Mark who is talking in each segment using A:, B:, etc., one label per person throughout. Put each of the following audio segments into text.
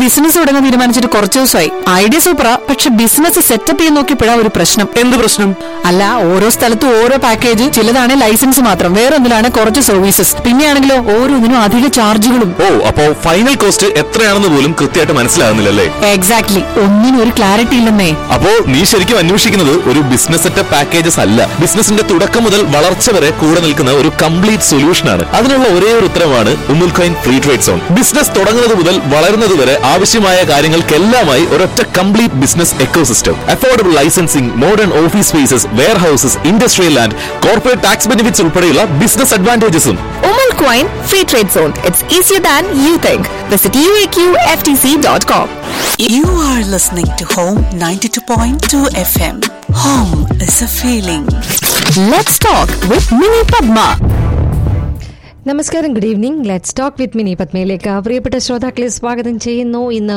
A: Business തുടങ്ങാൻ തീരുമാനിച്ചിട്ട് കുറച്ച് ദിവസമായി ഐഡിയ സൂപ്പറാ പക്ഷെ ബിസിനസ് സെറ്റപ്പ് ചെയ്യാൻ നോക്കിയപ്പോഴാ ഒരു പ്രശ്നം
B: എന്ത് പ്രശ്നം
A: അല്ല ഓരോ സ്ഥലത്തും ഓരോ പാക്കേജ് ചിലതാണ് ലൈസൻസ് മാത്രം വേറൊന്നിലാണ് കുറച്ച് സർവീസസ് പിന്നെയാണെങ്കിലോ ഓരോന്നിനും അധിക ചാർജുകളും
B: ഓ അപ്പോ ഫൈനൽ കോസ്റ്റ് എത്രയാണെന്ന് പോലും കൃത്യമായിട്ട് മനസ്സിലാകുന്നില്ലല്ലേ
A: എക്സാക്ട്ലി ഒന്നിനും ഒരു ക്ലാരിറ്റി ഇല്ലെന്നേ
B: അപ്പോ നീ ശരിക്കും അന്വേഷിക്കുന്നത് ഒരു ബിസിനസ് സെറ്റപ്പ് പാക്കേജസ് അല്ല ബിസിനസിന്റെ തുടക്കം മുതൽ വളർച്ച വരെ കൂടെ നിൽക്കുന്ന ഒരു കംപ്ലീറ്റ് സൊല്യൂഷൻ ആണ് അതിനുള്ള ഒരേ ഒരു ഉത്തരവാണ് Umm al Quwain free trade zone business തുടങ്ങുന്നത് മുതൽ വളരുന്നത് വരെ ആവശ്യമായ കാര്യങ്ങൾക്കെല്ലാമായി ഒരൊറ്റ complete business ecosystem affordable licensing modern office spaces warehouses industrial land corporate tax benefits ഉൾപ്പെടെയുള്ള ബിസിനസ് അഡ്വാൻറ്റേജസും
C: Umal Coin Free Trade Zone. It's easier than you think. Visit uaqftc.com.
D: You are listening to Home 92.2 FM. Home is a feeling.
C: Let's talk with Mini Padma.
E: നമസ്കാരം good evening let's talk with Mini പത്മയിലേക്ക് പ്രിയപ്പെട്ട ശ്രോതാക്കളെ സ്വാഗതം ചെയ്യുന്നു ഇന്ന്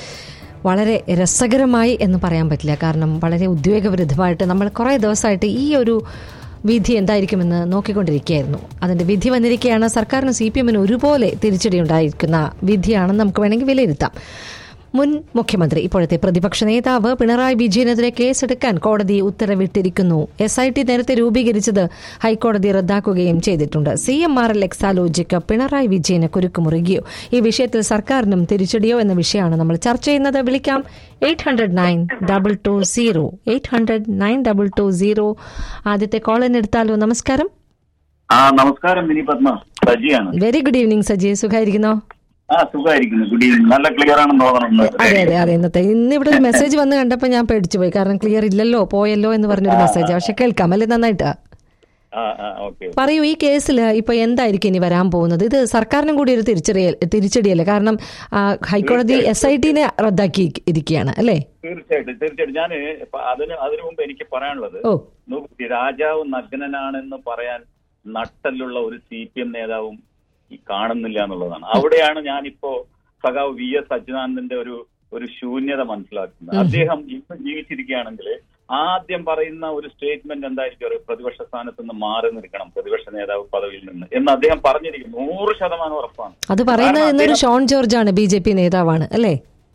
E: വളരെ രസകരമായി എന്ന് പറയാൻ പറ്റില്ല കാരണം വളരെ ഉദ്വേഗവിരുദ്ധമായിട്ട് നമ്മൾ കുറേ ദിവസമായിട്ട് ഈ ഒരു വിധി എന്തായിരിക്കുമെന്ന് നോക്കിക്കൊണ്ടിരിക്കുകയായിരുന്നു അതിന്റെ വിധി വന്നിരിക്കുകയാണ് സർക്കാരിന് സി പി എമ്മിന് ഒരുപോലെ തിരിച്ചടി ഉണ്ടായിരിക്കുന്ന വിധിയാണെന്ന് നമുക്ക് വേണമെങ്കിൽ വിലയിരുത്താം മുൻ മുഖ്യമന്ത്രി ഇപ്പോഴത്തെ പ്രതിപക്ഷ നേതാവ് പിണറായി വിജയനെതിരെ കേസെടുക്കാൻ കോടതി ഉത്തരവിട്ടിരിക്കുന്നു എസ് ഐ ടി നേരത്തെ രൂപീകരിച്ചത് ഹൈക്കോടതി റദ്ദാക്കുകയും ചെയ്തിട്ടുണ്ട് C M R L Exalogic Pinarayi വിജയന് കുരുക്കുമുറുകിയോ ഈ വിഷയത്തിൽ സർക്കാരിനും തിരിച്ചടിയോ എന്ന വിഷയമാണ് നമ്മൾ ചർച്ച ചെയ്യുന്നത് വിളിക്കാം eight hundred nine double two zero eight hundred nine double two zero ആദ്യത്തെ കോളിന് എടുത്താലോ നമസ്കാരം
F: ആ നമസ്കാരം മിനി പത്മ സജിയാണ്
E: വെരി ഗുഡ് ഈവനിങ് സജി സുഖായിരിക്കുന്നോ
F: ആ സുഖമായിരിക്കുന്നു ഗുഡ് ഈവനിങ് നല്ല ക്ലിയർ ആണെന്ന് തോന്നുന്നു
E: അതെ അതെ അതെ ഇന്നത്തെ ഇന്ന് ഇവിടെ ഒരു മെസ്സേജ് വന്ന് കണ്ടപ്പോൾ ഞാൻ പേടിച്ചു പോയി കാരണം ക്ലിയർ ഇല്ലല്ലോ പോയല്ലോ എന്ന് പറഞ്ഞൊരു മെസ്സേജ് പക്ഷെ കേൾക്കാം അല്ലേ നന്നായിട്ട്
F: ആ ആ ഓക്കെ
E: പറയൂ ഈ കേസിൽ ഇപ്പൊ എന്തായിരിക്കും ഇനി വരാൻ പോകുന്നത് ഇത് സർക്കാരിനും കൂടി ഒരു തിരിച്ചറിയൽ തിരിച്ചടിയല്ലേ കാരണം ആ, ഹൈക്കോടതി എസ് ഐ ടിനെ റദ്ദാക്കി ഇരിക്കുകയാണ് അല്ലേ
F: തീർച്ചയായിട്ടും തീർച്ചയായിട്ടും ഞാൻ അതിന് അതിനു മുമ്പ് എനിക്ക് പറയാനുള്ളത്
E: ഓ
F: നോക്കൂ, രാജാവ് നഗ്നനാണെന്ന് പറയാൻ നട്ടലുള്ള ഒരു സി പി എം നേതാവും ഈ കാണുന്നില്ല എന്നുള്ളതാണ് അവിടെയാണ് ഞാനിപ്പോ സഖാവ് വി എസ് അച്യുതാനന്ദന്റെ ഒരു ഒരു ശൂന്യത മനസ്സിലാക്കുന്നത് അദ്ദേഹം ഇന്ന് ജീവിച്ചിരിക്കുകയാണെങ്കിൽ ആദ്യം പറയുന്ന ഒരു സ്റ്റേറ്റ്മെന്റ് എന്തായിരിക്കും ഒരു പ്രതിപക്ഷ സ്ഥാനത്ത് നിന്ന് മാറി നിൽക്കണം പ്രതിപക്ഷ നേതാവ് പദവിയിൽ നിന്ന് എന്ന് അദ്ദേഹം പറഞ്ഞിരിക്കും നൂറ് ശതമാനം ഉറപ്പാണ്
E: അത് പറയുന്നത്
F: കാരണം
E: ഇന്നൊരു
F: അദ്ദേഹം-
E: ഷോൺ ജോർജ് ആണ് ബി ജെ പി നേതാവാണ് അല്ലേ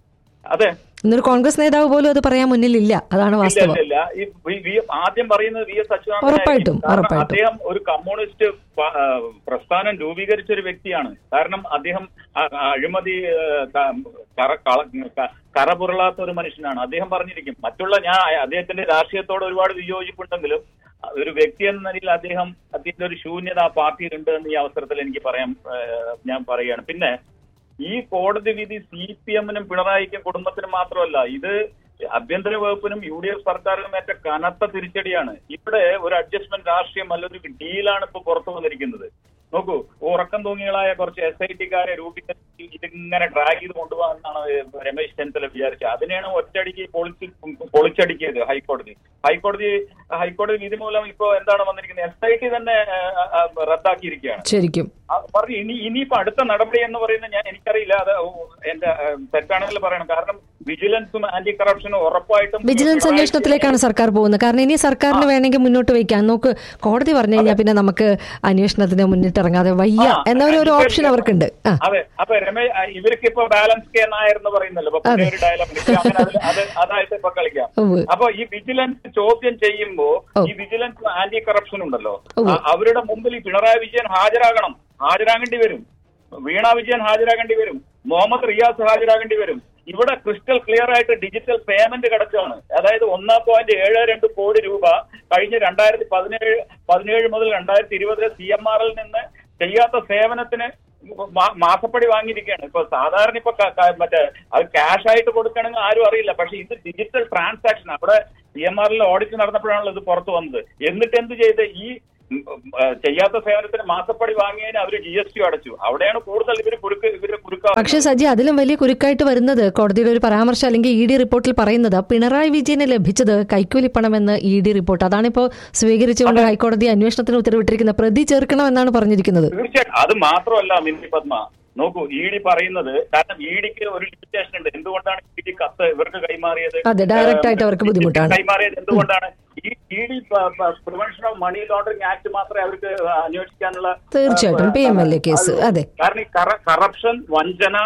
F: അതെ
E: ഇന്നൊരു കോൺഗ്രസ് നേതാവ് പോലും അത് പറയാൻ മുന്നിലില്ല അതാണ്
F: ഇല്ല,
E: വാസ്തവം
F: ഇല്ല, ഇല്ല. ഈ വി- വി- ആദ്യം പറയുന്നത് വി എസ് അച്യുതാനന്ദൻ
E: ഉറപ്പായിട്ടും,
F: ആയിരിക്കും. കാരണം
E: ഉറപ്പായിട്ടും.
F: അദ്ദേഹം ഒരു കമ്മ്യൂണിസ്റ്റ് പ- ആ, പ്രസ്ഥാനം രൂപീകരിച്ച ഒരു വ്യക്തിയാണ് കാരണം അദ്ദേഹം അ- അഴിമതി ആ, ക- കറ കള- ക- കറപുരളാത്ത ഒരു മനുഷ്യനാണ് അദ്ദേഹം പറഞ്ഞിരിക്കും മറ്റുള്ള ഞാൻ അദ്ദേഹത്തിന്റെ രാഷ്ട്രീയത്തോട് ഒരുപാട് വിയോജിപ്പുണ്ടെങ്കിലും ഒരു വ്യക്തി എന്ന നിലയിൽ അദ്ദേഹം അദ്ദേഹത്തിന്റെ ഒരു ശൂന്യത ആ പാർട്ടിയിലുണ്ട് എന്ന് ഈ അവസരത്തിൽ എനിക്ക് പറയാൻ ആ, ഞാൻ പറയുകയാണ് പിന്നെ ഈ കോടതി വിധി സി പി എമ്മിനും പിണറായിക്കും കുടുംബത്തിനും മാത്രമല്ല ഇത് ആഭ്യന്തര വകുപ്പിനും യു ഡി എഫ് സർക്കാരിനും ഏറ്റ കനത്ത തിരിച്ചടിയാണ് ഇവിടെ ഒരു അഡ്ജസ്റ്റ്മെന്റ് രാഷ്ട്രീയം അല്ല ഒരു ഡീലാണ് ഇപ്പൊ പുറത്തു വന്നിരിക്കുന്നത് നോക്കൂ ഉറക്കം തൂങ്ങികളായ കുറച്ച് എസ് ഐ ടിക്കാരെ രൂപീകരിച്ച് ഇതിങ്ങനെ ഡ്രാഗ് ചെയ്ത് കൊണ്ടുപോകാന്നാണ് രമേശ് ചെന്നിത്തല വിചാരിച്ചത് അതിനെയാണ് ഒറ്റയടിക്ക് പൊളിച്ച് പൊളിച്ചടിക്കിയത് ഹൈക്കോടതി ഹൈക്കോടതി ഹൈക്കോടതി വിധി മൂലം ഇപ്പോ എന്താണ് വന്നിരിക്കുന്നത് എസ് ഐ ടി തന്നെ ആ, ആ, റദ്ദാക്കിയിരിക്കുകയാണ്
E: ശരിക്കും
F: ആ, പറഞ്ഞു ഇനി ഇനിയിപ്പോ അടുത്ത നടപടി എന്ന് പറയുന്നത് ഞാൻ എനിക്കറിയില്ല അത് എന്റെ ഏഹ്, തെറ്റാണെങ്കിൽ പറയണം കാരണം വിജിലൻസും ആന്റി കറപ്ഷനും ഉറപ്പായിട്ടും
E: വിജിലൻസ് അന്വേഷണത്തിലേക്കാണ് സർക്കാർ പോകുന്നത് കാരണം ഇനി സർക്കാരിന് വേണമെങ്കിൽ മുന്നോട്ട് വയ്ക്കാൻ നോക്ക് കോടതി പറഞ്ഞു കഴിഞ്ഞാൽ പിന്നെ നമുക്ക് അന്വേഷണത്തിന് മുന്നിട്ടിറങ്ങാതെ വയ്യ
F: ആ,
E: എന്ന ഒരു- ഒരു ഓപ്ഷൻ അവർക്കുണ്ട് ആ
F: അതെ അപ്പൊ രമേ ഇവർക്ക് ഇപ്പൊ ബാലൻസ് കെ നായർ എന്ന് പറയുന്നല്ലോ ഇപ്പൊ പുതിയ ഒരു ഡയലോഗ് അങ്ങനെ അത് അത് അതായിട്ട് ഇപ്പൊ കളിക്കാം
E: ഉവ്വ്.
F: അപ്പൊ ഈ വിജിലൻസ് ചോദ്യം ചെയ്യുമ്പോ
E: ഓ.
F: ഈ വിജിലൻസ് ആന്റി കറപ്ഷൻ ഉണ്ടല്ലോ
E: ഉവ്വ്.
F: ആ- അവരുടെ മുമ്പിൽ ഈ പിണറായി വിജയൻ ഹാജരാകണം ഹാജരാകേണ്ടി വരും വീണ വിജയൻ ഹാജരാകേണ്ടി വരും മുഹമ്മദ് റിയാസ് ഹാജരാകേണ്ടി വരും ഇവിടെ ക്രിസ്റ്റൽ ക്ലിയർ ആയിട്ട് ഡിജിറ്റൽ പേയ്മെന്റ് കിടക്കുകയാണ് അതായത് ഒന്നാം പോയിന്റ് ഏഴ് രണ്ട് കോടി രൂപ കഴിഞ്ഞ രണ്ടായിരത്തി പതിനേഴ് പതിനേഴ് മുതൽ രണ്ടായിരത്തി ഇരുപതിലെ സി എം ആർ എൽ നിന്ന് ചെയ്യാത്ത സേവനത്തിന് മാ- മാസപ്പടി വാങ്ങിയിരിക്കുകയാണ് ഇപ്പൊ സാധാരണ ഇപ്പൊ ക- ക- മറ്റേ അത് ക്യാഷ് ആയിട്ട് കൊടുക്കണമെങ്കിൽ ആരും അറിയില്ല പക്ഷെ ഇത് ഡിജിറ്റൽ ട്രാൻസാക്ഷൻ അവിടെ സി എം ആറിൽ ഓഡിറ്റ് നടന്നപ്പോഴാണല്ലോ ഇത് പുറത്തു വന്നത് എന്നിട്ട് എന്ത് ചെയ്ത് ഈ ഉം, ഉം, ആ, ചെയ്യാത്ത സേവനത്തിന് മാസപ്പടി വാങ്ങിയതിന് അവർ ജി എസ് ടി അടച്ചു അവിടെയാണ് കൂടുതൽ ഇവര് കുരുക്ക് ഇവര് കുരുക്ക
E: പക്ഷേ സജി അതിലും വലിയ കുരുക്കായിട്ട് വരുന്നത് കോടതിയുടെ ഒരു പരാമർശം അല്ലെങ്കിൽ ഇ ഡി റിപ്പോർട്ടിൽ പറയുന്നത് പിണറായി വിജയന് ലഭിച്ചത് കൈക്കൂലിപ്പണമെന്ന് ഇ ഡി റിപ്പോർട്ട് അതാണിപ്പോ സ്വീകരിച്ചുകൊണ്ട് ഹൈക്കോടതി അന്വേഷണത്തിന് ഉത്തരവിട്ടിരിക്കുന്ന പ്രതി ചേർക്കണമെന്നാണ് പറഞ്ഞിരിക്കുന്നത്
F: തീർച്ചയായിട്ടും അത് മാത്രമല്ല മിന്നി പത്മ നോക്കൂ ഇ ഡി പറയുന്നത് കാരണം ഇ ഡിക്ക് ഒരു ലിമിറ്റേഷൻ ഉണ്ട് എന്തുകൊണ്ടാണ് ഇ ഡി കത്ത് ഇവർക്ക് കൈമാറിയത്
E: അതെ, direct ആയിട്ട് അവർക്ക് ബുദ്ധിമുട്ടാണ്.
F: കൈമാറിയത് എന്തുകൊണ്ടാണ് ഈ E D prevention of money laundering act മാത്രമേ അവർക്ക് അന്വേഷിക്കാനുള്ള
E: തീർച്ചയായിട്ടും,
F: ആ,
E: PMLA കേസ്,
F: അത്
E: അതെ.
F: കാരണം ഈ കറപ്ഷൻ വഞ്ചന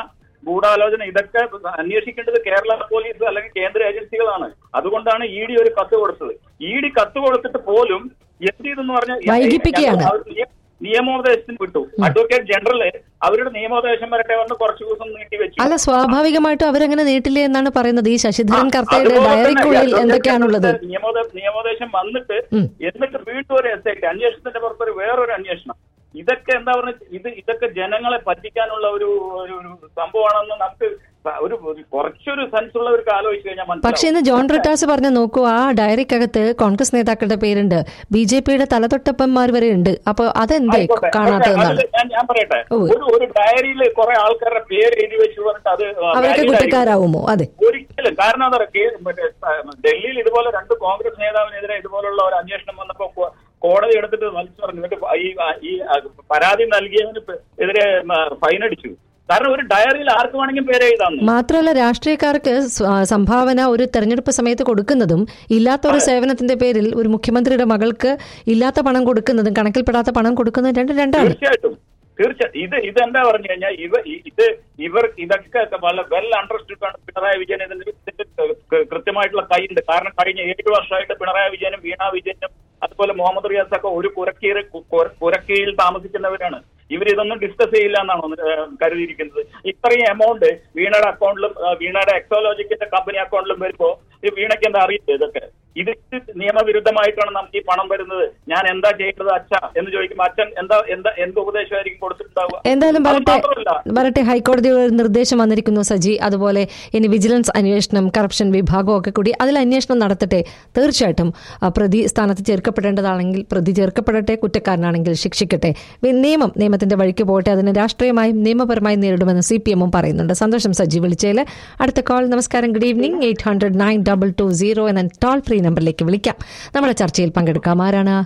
F: ഗൂഢാലോചന ഇതൊക്കെ അന്വേഷിക്കേണ്ടത് കേരള പോലീസ് അല്ലെങ്കിൽ കേന്ദ്ര ഏജൻസികളാണ് അതുകൊണ്ടാണ് ഇ ഡി ഒരു കത്ത് കൊടുത്തത് ഇ ഡി കത്ത് കൊടുത്തിട്ട് പോലും എന്ത് ചെയ്തെന്ന് പറഞ്ഞാൽ
E: വൈകിപ്പിക്കുകയാണ്.
F: അവർ നിയ- നിയമോപദേശത്തിന് വിട്ടു അഡ്വക്കേറ്റ് ജനറല് അവരുടെ നിയമോപദേശം വരട്ടെ വന്ന് കുറച്ചു ദിവസം നീട്ടി വെച്ചു
E: അല്ല സ്വാഭാവികമായിട്ടും അവരങ്ങനെ നീട്ടില്ലേ എന്നാണ് പറയുന്നത് ഈ ശശിധരൻ
F: ആ,
E: കർത്തയുടെ
F: അതുപോലെ തന്നെ
E: ഡയറിക്കുള്ളിൽ
F: ഈ
E: എന്തൊക്കെയാണുള്ളത്
F: നിയമോദ- നിയമോപദേശം വന്നിട്ട്
E: ഉം.
F: എന്നിട്ട് വീണ്ടും ഒരു എസ് ഐ ടി അന്വേഷണത്തിന്റെ പുറത്തൊരു വേറൊരു അന്വേഷണം ഇതൊക്കെ എന്താ പറയുക ഇത് ഇതൊക്കെ ജനങ്ങളെ പറ്റിക്കാനുള്ള ഒരു ഒരു ഒരു സംഭവമാണെന്ന് നമുക്ക് ഒരു ഒരു കുറച്ചൊരു സെൻസ് ഉള്ളവർക്ക് ആലോചിച്ച് കഴിഞ്ഞാൽ
E: പക്ഷേ ഇന്ന് ജോൺ റിട്ടാസ് പറഞ്ഞു നോക്കൂ ആ ഡയറിക്കകത്ത് കോൺഗ്രസ് നേതാക്കളുടെ പേരുണ്ട് ബി ജെ പിയുടെ തലതൊട്ടപ്പന്മാർ വരെ ഉണ്ട് അപ്പൊ അതെന്തേ
F: ആയിക്കോട്ടെ.
E: കാണാത്തതെന്നാണ്
F: അതില് ഞാൻ ഞാൻ പറയട്ടെ
E: ഓ.
F: ഒരു ഒരു ഡയറിയിൽ കുറെ ആൾക്കാരുടെ പേര് എഴുതി വെച്ച് പറഞ്ഞിട്ട് അത്
E: അവരൊക്കെ
F: valid ആയിരിക്കും.
E: കുറ്റക്കാരാവുമോ അതെ
F: ഒരിക്കലും കാരണം എന്താ പറയുക മറ്റേ ആ, ഡൽഹിയിൽ ഇതുപോലെ രണ്ട് കോൺഗ്രസ് നേതാവിനെതിരെ ഇതുപോലുള്ള ഒരു അന്വേഷണം വന്നപ്പോ കോ- കോടതി എടുത്തിട്ട് വലിച്ചു പറഞ്ഞു എന്നിട്ട് ഈ ഈ ആ, പരാതി നൽകിയതിന് പെ- എതിരെ ഫൈൻ അടിച്ചു കാരണം ഒരു ഡയറിയിൽ ആർക്ക് വേണമെങ്കിലും പേര് എഴുതാന്ന്
E: മാത്രമല്ല രാഷ്ട്രീയക്കാർക്ക് സ്വ- ആ, സംഭാവന ഒരു തെരഞ്ഞെടുപ്പ് സമയത്ത് കൊടുക്കുന്നതും ഇല്ലാത്ത ഒരു സേവനത്തിന്റെ പേരിൽ ഒരു മുഖ്യമന്ത്രിയുടെ മകൾക്ക് ഇല്ലാത്ത പണം കൊടുക്കുന്നതും കണക്കിൽപ്പെടാത്ത പണം കൊടുക്കുന്നതും രണ്ടും രണ്ടാണ്
F: തീർച്ചയായിട്ടും തീർച്ചയായും ഇത് ഇത് എന്താ പറഞ്ഞു കഴിഞ്ഞാൽ ഇവ ഇ- ഇത് ഇവർ ഇതൊക്കെ വളരെ വെൽ അണ്ടർസ്റ്റുഡ് ആണ് പിണറായി വിജയൻ ഇതിന്റെ ഇതിന്റെ കൃ- കൃത്യമായിട്ടുള്ള കൈയുണ്ട് കാരണം കഴിഞ്ഞ ഏഴ് വർഷമായിട്ട് പിണറായി വിജയനും വീണ വിജയനും അതുപോലെ മുഹമ്മദ് റിയാസ് ഒക്കെ ഒരു പുരക്കീഴ് പുരക്കീഴിൽ താമസിക്കുന്നവരാണ് ഇവർ ഇതൊന്നും ഡിസ്കസ് ചെയ്യില്ല എന്നാണ് കരുതിയിരിക്കുന്നത് ഇത്രയും എമൗണ്ട് വീണയുടെ അക്കൗണ്ടിലും ആ, വീണയുടെ എക്സോളജിക്കിന്റെ കമ്പനി അക്കൗണ്ടിലും വരുമ്പോ ഈ വീണയ്ക്ക് എന്താ അറിയില്ല ഇതൊക്കെ ഇത് നിയമവിരുദ്ധമായിട്ടാണ് നമുക്ക് ഈ പണം വരുന്നത് ഞാൻ എന്താ ചെയ്യേണ്ടത് അച്ഛ എന്ന് ചോദിക്കുമ്പോൾ അച്ഛൻ എന്താ എന്താ എന്ത് ഉപദേശമായിരിക്കും കൊടുത്തിട്ടുണ്ടാവുക
E: എന്തായാലും
F: അത്
E: വരട്ടെ
F: മാത്രമല്ല
E: വരട്ടെ ഹൈക്കോടതിയുടെ ഒരു നിർദ്ദേശം വന്നിരിക്കുന്നു സജി അതുപോലെ ഇനി വിജിലൻസ് അന്വേഷണം കറപ്ഷൻ വിഭാഗം ഒക്കെ കൂടി അതിൽ അന്വേഷണം നടത്തട്ടെ തീർച്ചയായിട്ടും ആ, പ്രതി സ്ഥാനത്ത് ചേർക്കപ്പെടേണ്ടതാണെങ്കിൽ പ്രതി ചേർക്കപ്പെടട്ടെ കുറ്റക്കാരനാണെങ്കിൽ ശിക്ഷിക്കട്ടെ വി- നിയമം നിയമത്തിന്റെ വഴിക്ക് പോകട്ടെ അതിനെ രാഷ്ട്രീയമായും നിയമപരമായും നേരിടുമെന്ന് സി പി എമ്മും പറയുന്നുണ്ട് സന്തോഷം സജി വിളിച്ചതിൽ അടുത്ത കോൾ നമസ്കാരം good evening eight hundred nine double two zero എന്ന ടോൾ ഫ്രീ നമ്പറിലേക്ക് വിളിക്കാം നമ്മുടെ ചർച്ചയിൽ പങ്കെടുക്കാം ആരാണ്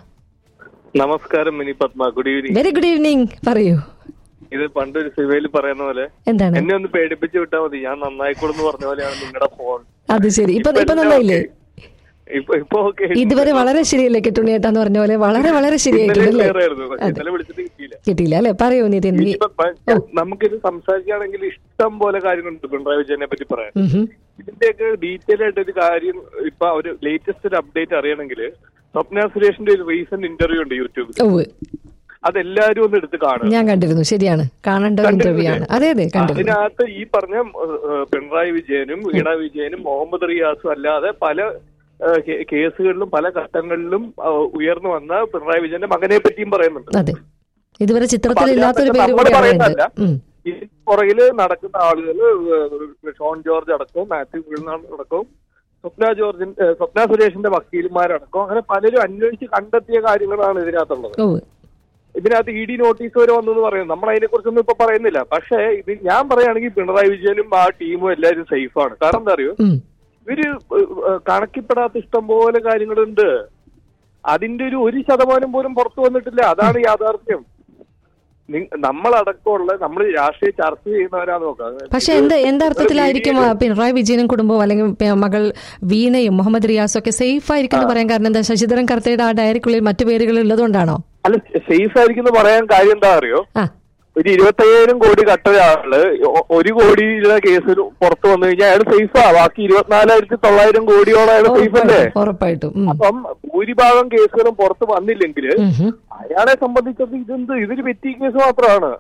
G: നമസ്കാരം Mini Padma good evening
E: very good evening പറയൂ
G: ഇത് പണ്ടൊരു സിവയിൽ പറയുന്ന പോലെ
E: എന്താണ്
G: എന്നെ ഒന്ന് പേടിപ്പിച്ച് വിട്ടാൽ മതി ഞാൻ നന്നായിക്കോളെന്ന് പറഞ്ഞ പോലെയാണ് നിങ്ങളുടെ ഫോൺ
E: അത് ശരി ഇപ്പൊ ഇപ്പൊ
G: എല്ലാം
E: നന്നായില്ലേ
G: okay. ഇപ്പൊ ഇപ്പൊ ഓക്കെ
E: ഇതുവരെ വളരെ ശരിയല്ലേ കിട്ടുണ്ണിയേട്ടാന്ന് പറഞ്ഞ പോലെ വളരെ വളരെ ശരിയായിട്ടുണ്ടല്ലേ
G: പക്ഷെ
E: അതെ
G: ഇന്നലെ വിളിച്ചിട്ട് കിട്ടിയില്ല
E: കിട്ടിയില്ല അല്ലെ പറയൂ നിതിൻ നീ-
G: ഇനിയിപ്പോ പ- നമുക്കിത് സംസാരിക്കുകയാണെങ്കിൽ ഇഷ്ടം പോലെ കാര്യങ്ങളുണ്ട് പിണറായി വിജയനെ പറ്റി പറയാൻ
E: ഉം ഹും.
G: ഇതിന്റെയൊക്കെ ഡീറ്റെയിൽ ആയിട്ട് ഒരു കാര്യം ഇപ്പൊ ഒരു ലേറ്റസ്റ്റ് ഒരു അപ്ഡേറ്റ് അറിയണമെങ്കിൽ സ്വപ്ന സുരേഷിന്റെ ഒരു റീസെന്റ് ഇന്റർവ്യൂ ഉണ്ട് യൂട്യൂബിൽ
E: ഉവ്വ്.
G: അതെല്ലാരും ഒന്ന് എടുത്ത് കാണുക
E: ഞാൻ കണ്ടിരുന്നു ശരിയാണ് കാണേണ്ട ഒരു ഇന്റർവ്യൂ ആണ് അതെ അതെ കണ്ടിരുന്നു
G: അതിനകത്ത് ഈ പറഞ്ഞ ഏഹ്, ഏഹ്, പിണറായി വിജയനും വീണ വിജയനും മുഹമ്മദ് റിയാസും അല്ലാതെ പല ഏഹ്, കേ- കേസുകളിലും പല ഘട്ടങ്ങളിലും ഏഹ്, ഉയർന്നു വന്ന പിണറായി വിജയന്റെ മകനെ പറ്റിയും പറയുന്നുണ്ട്
E: അതെ ഇതുവരെ
G: അപ്പൊ
E: ചിത്രത്തിൽ ഇല്ലാത്തൊരു
G: അതിനകത്ത്
E: പേര്
G: നമ്മള്
E: കൂടി
G: പറയുന്നതല്ല
E: അറിയുന്നുണ്ട് ഉം.
G: ഈ പുറകില് നടക്കുന്ന ആളുകൾ ഷോൺ ജോർജ് അടക്കവും മാത്യു കുഴിനാട് അടക്കവും സ്വപ്ന ജോർജിൻ ഏഹ്, സ്വപ്ന സുരേഷിന്റെ വക്കീലുമാരടക്കം അങ്ങനെ പലരും അന്വേഷിച്ച് കണ്ടെത്തിയ കാര്യങ്ങളാണ് ഇതിനകത്തുള്ളത്
E: ഉവ്വ്.
G: ഇതിനകത്ത് ഇ ഡി നോട്ടീസ് വരെ വന്നെന്ന് പറയുന്നു നമ്മൾ അതിനെ കുറിച്ചൊന്നും ഇപ്പൊ പറയുന്നില്ല പക്ഷേ ഇത് ഞാൻ പറയുകയാണെങ്കിൽ പിണറായി വിജയനും ആ ടീമും എല്ലാവരും സേഫാണ് കാരണം എന്താ അറിയോ
E: ഉം.
G: ഇവര് ഏഹ്, ഏഹ്, കണക്കിപ്പെടാത്ത ഇഷ്ടം പോലെ കാര്യങ്ങളുണ്ട് അതിന്റെ ഒരു ഒരു ശതമാനം പോലും പുറത്തു വന്നിട്ടില്ല അതാണ് യാഥാർത്ഥ്യം നി- നമ്മളടക്കമുള്ള നമ്മൾ രാഷ്ട്രീയ ചർച്ച ചെയ്യുന്നവരാ നോക്കാം
E: പക്ഷെ എന്ത് എന്തർത്ഥത്തിലായിരിക്കും ആ പിണറായി വിജയനും കുടുംബവും അല്ലെങ്കിൽ പി- മകൾ വീണയും മുഹമ്മദ് റിയാസും ഒക്കെ സേഫ് ആയിരിക്കും എന്ന് പറയാൻ കാരണം എന്താ ശശിധരൻ കർത്തയുടെ ആ ഡയറിക്കുള്ളിൽ മറ്റു പേരുകൾ ഉള്ളതുകൊണ്ടാണോ
G: അല്ല സേഫ് ആയിരിക്കും എന്ന് പറയാൻ കാര്യം എന്താ അറിയോ
E: ആ
G: ഒരു ഇരുപത്തയ്യായിരം കോടി കട്ട ഒരാള് ഒ- ഒരു കോടിയുടെ കേസ് പുറത്തു വന്നു കഴിഞ്ഞാൽ അയാൾ സേഫാ ബാക്കി ഇരുപത്തിനാലായിരത്തി തൊള്ളായിരം കോടിയോളം അയാൾ സേഫ് അല്ലേ
E: ഉറപ്പായിട്ടും ഉറപ്പായിട്ടും ഉം.
G: അപ്പം ഭൂരിഭാഗം കേസുകളും പുറത്ത് വന്നില്ലെങ്കിൽ
E: ഉം ഹും.
G: അയാളെ സംബന്ധിച്ചത് ഇതെന്ത് ഇതൊരു വെറ്റി കേസ് മാത്രമാണ്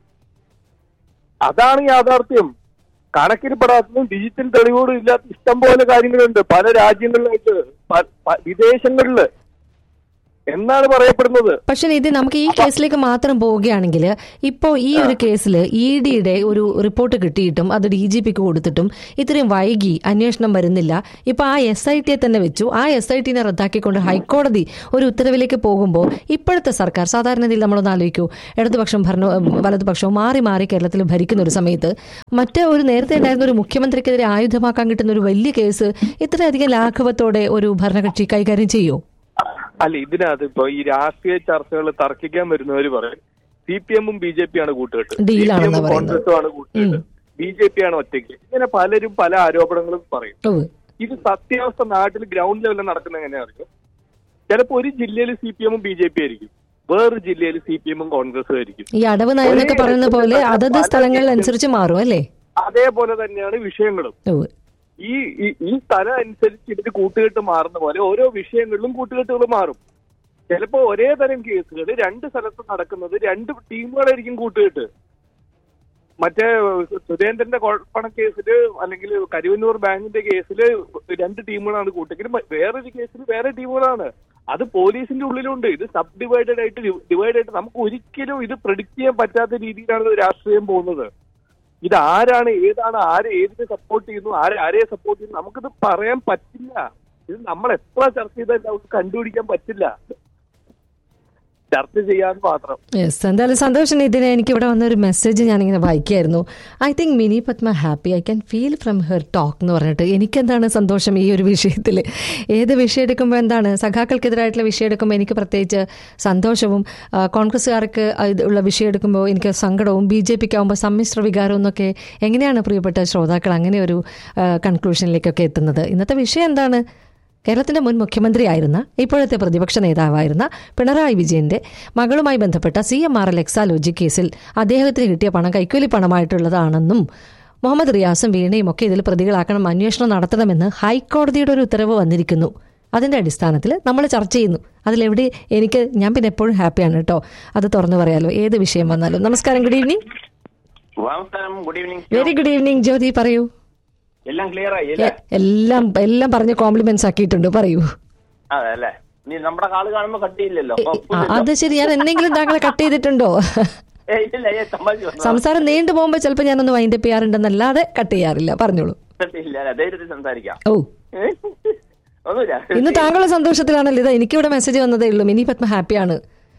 G: അതാണ് യാഥാർത്ഥ്യം കണക്കിൽപ്പെടാത്തതും ഡിജിറ്റൽ തെളിവുകളും ഇല്ലാത്ത ഇഷ്ടം പോലെ കാര്യങ്ങളുണ്ട് പല രാജ്യങ്ങളിലായിട്ട് പ- പ- വിദേശങ്ങളില് എന്നാണ് പറയപ്പെടുന്നത്
E: പക്ഷെ ഇത് നമുക്ക് ഈ കേസിലേക്ക് മാത്രം പോവുകയാണെങ്കിൽ ഇപ്പോൾ ഈ ഒരു കേസിൽ ഇ ഡിയുടെ ഒരു റിപ്പോർട്ട് കിട്ടിയിട്ടും അത് ഡി ജി പിക്ക് കൊടുത്തിട്ടും ഇത്രയും വൈകി അന്വേഷണം വരുന്നില്ല ഇപ്പൊ ആ എസ് ഐ ടിയെ തന്നെ വെച്ചു ആ എസ് ഐ ടിനെ റദ്ദാക്കിക്കൊണ്ട് ഹൈക്കോടതി ഒരു ഉത്തരവിലേക്ക് പോകുമ്പോൾ ഇപ്പോഴത്തെ സർക്കാർ സാധാരണ രീതിയിൽ നമ്മളൊന്ന് ആലോചിക്കൂ ഇടതുപക്ഷം ഭരണവും വലതുപക്ഷവും മാറി മാറി കേരളത്തിൽ ഭരിക്കുന്ന ഒരു സമയത്ത് മറ്റേ ഒരു നേരത്തെ ഉണ്ടായിരുന്ന ഒരു മുഖ്യമന്ത്രിക്കെതിരെ ആയുധമാക്കാൻ കിട്ടുന്ന ഒരു വലിയ കേസ് ഇത്രയധികം ലാഘവത്തോടെ ഒരു ഭരണകക്ഷി കൈകാര്യം ചെയ്യോ
G: അല്ല ഇതിനകത്ത് ഇപ്പൊ ഈ രാഷ്ട്രീയ ചർച്ചകൾ തർക്കിക്കാൻ വരുന്നവര് പറയും സി പി എമ്മും ബി ജെ പി ആണ് കൂട്ടുകെട്ട്
E: ഡീലാണെന്നാ
G: CPM ഉം
E: പറയുന്നത്.
G: കോൺഗ്രസും ആണ് കൂട്ടുകെട്ട് ബി ജെ പി ആണ് ഒറ്റയ്ക്ക് ഇങ്ങനെ പലരും പല ആരോപണങ്ങളും പറയും
E: ഉവ്വ്.
G: ഇത് സത്യാവസ്ഥ നാട്ടിൽ ഗ്രൗണ്ട് ലെവലിൽ നടക്കുന്ന എങ്ങനെയാ അറിയോ ചിലപ്പോ ഒരു ജില്ലയിൽ സി പി എമ്മും ബി ജെ പി ആയിരിക്കും വേറൊരു ജില്ലയിൽ സി പി എമ്മും കോൺഗ്രസും ആയിരിക്കും
E: ഈ അടവ് നയം എന്നൊക്കെ
G: ഒരേ
E: പറയുന്ന പോലെ
G: ഇടത്തുള്ള
E: അതത്
G: പല
E: സ്ഥലങ്ങളിൽ
G: കേസുകൾ-
E: അനുസരിച്ച് മാറും അല്ലേ
G: അതേപോലെ തന്നെയാണ് വിഷയങ്ങളും
E: ഉവ്വ്.
G: ഈ ഈ- ഈ സ്ഥലം അനുസരിച്ച് ഇതിന് കൂട്ടുകെട്ട് മാറുന്ന പോലെ ഓരോ വിഷയങ്ങളിലും കൂട്ടുകെട്ടുകൾ മാറും ചിലപ്പോ ഒരേ തരം കേസുകൾ രണ്ട് സ്ഥലത്ത് നടക്കുന്നത് രണ്ട് ടീമുകളായിരിക്കും കൂട്ടുകെട്ട് മറ്റേ സുരേന്ദ്രന്റെ കുഴപ്പണ കേസില് അല്ലെങ്കിൽ കരുവന്നൂർ ബാങ്കിന്റെ കേസില് രണ്ട് ടീമുകളാണ് കൂട്ടെങ്കിലും വേറൊരു കേസിൽ വേറെ ടീമുകളാണ് അത് പോലീസിന്റെ ഉള്ളിലുണ്ട് ഇത് സബ് ഡിവൈഡഡ് ആയിട്ട് ഡിവൈഡ് ആയിട്ട് നമുക്ക് ഒരിക്കലും ഇത് പ്രഡിക്റ്റ് ചെയ്യാൻ പറ്റാത്ത രീതിയിലാണ് രാഷ്ട്രീയം പോകുന്നത് ഇത് ആരാണ് ഏതാണ് ആര് ഏതിനെ സപ്പോർട്ട് ചെയ്യുന്നു ആരെ ആരെ സപ്പോർട്ട് ചെയ്യുന്നു നമുക്കിത് പറയാൻ പറ്റില്ല ഇത് നമ്മൾ എത്ര ചർച്ച ചെയ്താലും നമുക്ക് കണ്ടുപിടിക്കാൻ പറ്റില്ല ചർച്ച ചെയ്യാൻ മാത്രം
E: യെസ് എന്തായാലും സന്തോഷം ഇതിന് എനിക്ക് ഇവിടെ വന്ന ഒരു മെസ്സേജ് ഞാനിങ്ങനെ വായിക്കായിരുന്നു I think Mini Padma happy I can feel from her talk എന്ന് പറഞ്ഞിട്ട് എനിക്കെന്താണ് സന്തോഷം ഈ ഒരു വിഷയത്തിൽ ഏത് വിഷയം എടുക്കുമ്പോൾ എന്താണ് സഖാക്കൾക്കെതിരായിട്ടുള്ള വിഷയം എടുക്കുമ്പോൾ എനിക്ക് പ്രത്യേകിച്ച് സന്തോഷവും ആ, കോൺഗ്രസ്സുകാർക്ക് ഇത് ഉള്ള വിഷയം എടുക്കുമ്പോൾ എനിക്ക് സങ്കടവും ബി ജെ പിക്ക് ആകുമ്പോൾ സമ്മിശ്ര വികാരവും എന്നൊക്കെ എങ്ങനെയാണ് പ്രിയപ്പെട്ട ശ്രോതാക്കൾ അങ്ങനെ ഒരു കൺക്ലൂഷനിലേക്കൊക്കെ എത്തുന്നത് ഇന്നത്തെ വിഷയം എന്താണ് കേരളത്തിന്റെ മുൻ മുഖ്യമന്ത്രിയായിരുന്ന ഇപ്പോഴത്തെ പ്രതിപക്ഷ നേതാവായിരുന്ന പിണറായി വിജയന്റെ മകളുമായി ബന്ധപ്പെട്ട C M R L Exalogic കേസിൽ അദ്ദേഹത്തിന് കിട്ടിയ പണം കൈക്കൂലി പണമായിട്ടുള്ളതാണെന്നും മുഹമ്മദ് റിയാസും വീണയും ഒക്കെ ഇതിൽ പ്രതികളാക്കണം അന്വേഷണം നടത്തണമെന്ന് ഹൈക്കോടതിയുടെ ഒരു ഉത്തരവ് വന്നിരിക്കുന്നു അതിന്റെ അടിസ്ഥാനത്തിൽ നമ്മൾ ചർച്ച ചെയ്യുന്നു അതിലെവിടെ എനിക്ക് ഞാൻ പിന്നെ എപ്പോഴും ഹാപ്പിയാണ് കേട്ടോ അത് തുറന്നു പറയാലോ ഏത് വിഷയം വന്നാലും നമസ്കാരം ഗുഡ് ഈവനിങ്
H: നമസ്കാരം good evening
E: very good evening Jyothi പറയൂ
H: എല്ലാം ക്ലിയർ ആയി അല്ലേ
E: എ- എല്ലാം എല്ലാം പറഞ്ഞ് കോംപ്ലിമെന്റ്സ് ആക്കിയിട്ടുണ്ട് പറയൂ
H: അതെ അല്ലേ നീ നമ്മുടെ കാള് കാണുമ്പോ കട്ടിയില്ലല്ലോ അപ്പൊ
E: ആ, അത് ശരി ഞാൻ എന്തെങ്കിലും താങ്കളെ കട്ട് ചെയ്തിട്ടുണ്ടോ
H: ഏയ് ഇല്ല ഏയ് സമ്മതിച്ചു വന്നു.
E: സംസാരം നീണ്ടു പോകുമ്പോൾ ചിലപ്പോൾ ഞാനൊന്ന് വൈൻഡപ്പ് ചെയ്യാറുണ്ടെന്നല്ലാതെ കട്ട് ചെയ്യാറില്ല പറഞ്ഞോളൂ
H: ഇല്ല അല്ല, ധൈര്യത്തിൽ സംസാരിക്കാം
E: ഓ
H: ഏ? ഒന്നുമില്ല
E: ഇന്ന് താങ്കളുടെ സന്തോഷത്തിലാണല്ലോ ഇത് എനിക്കിവിടെ മെസ്സേജ് വന്നതേ ഉള്ളൂ മിനി പത്മ ഹാപ്പിയാണ്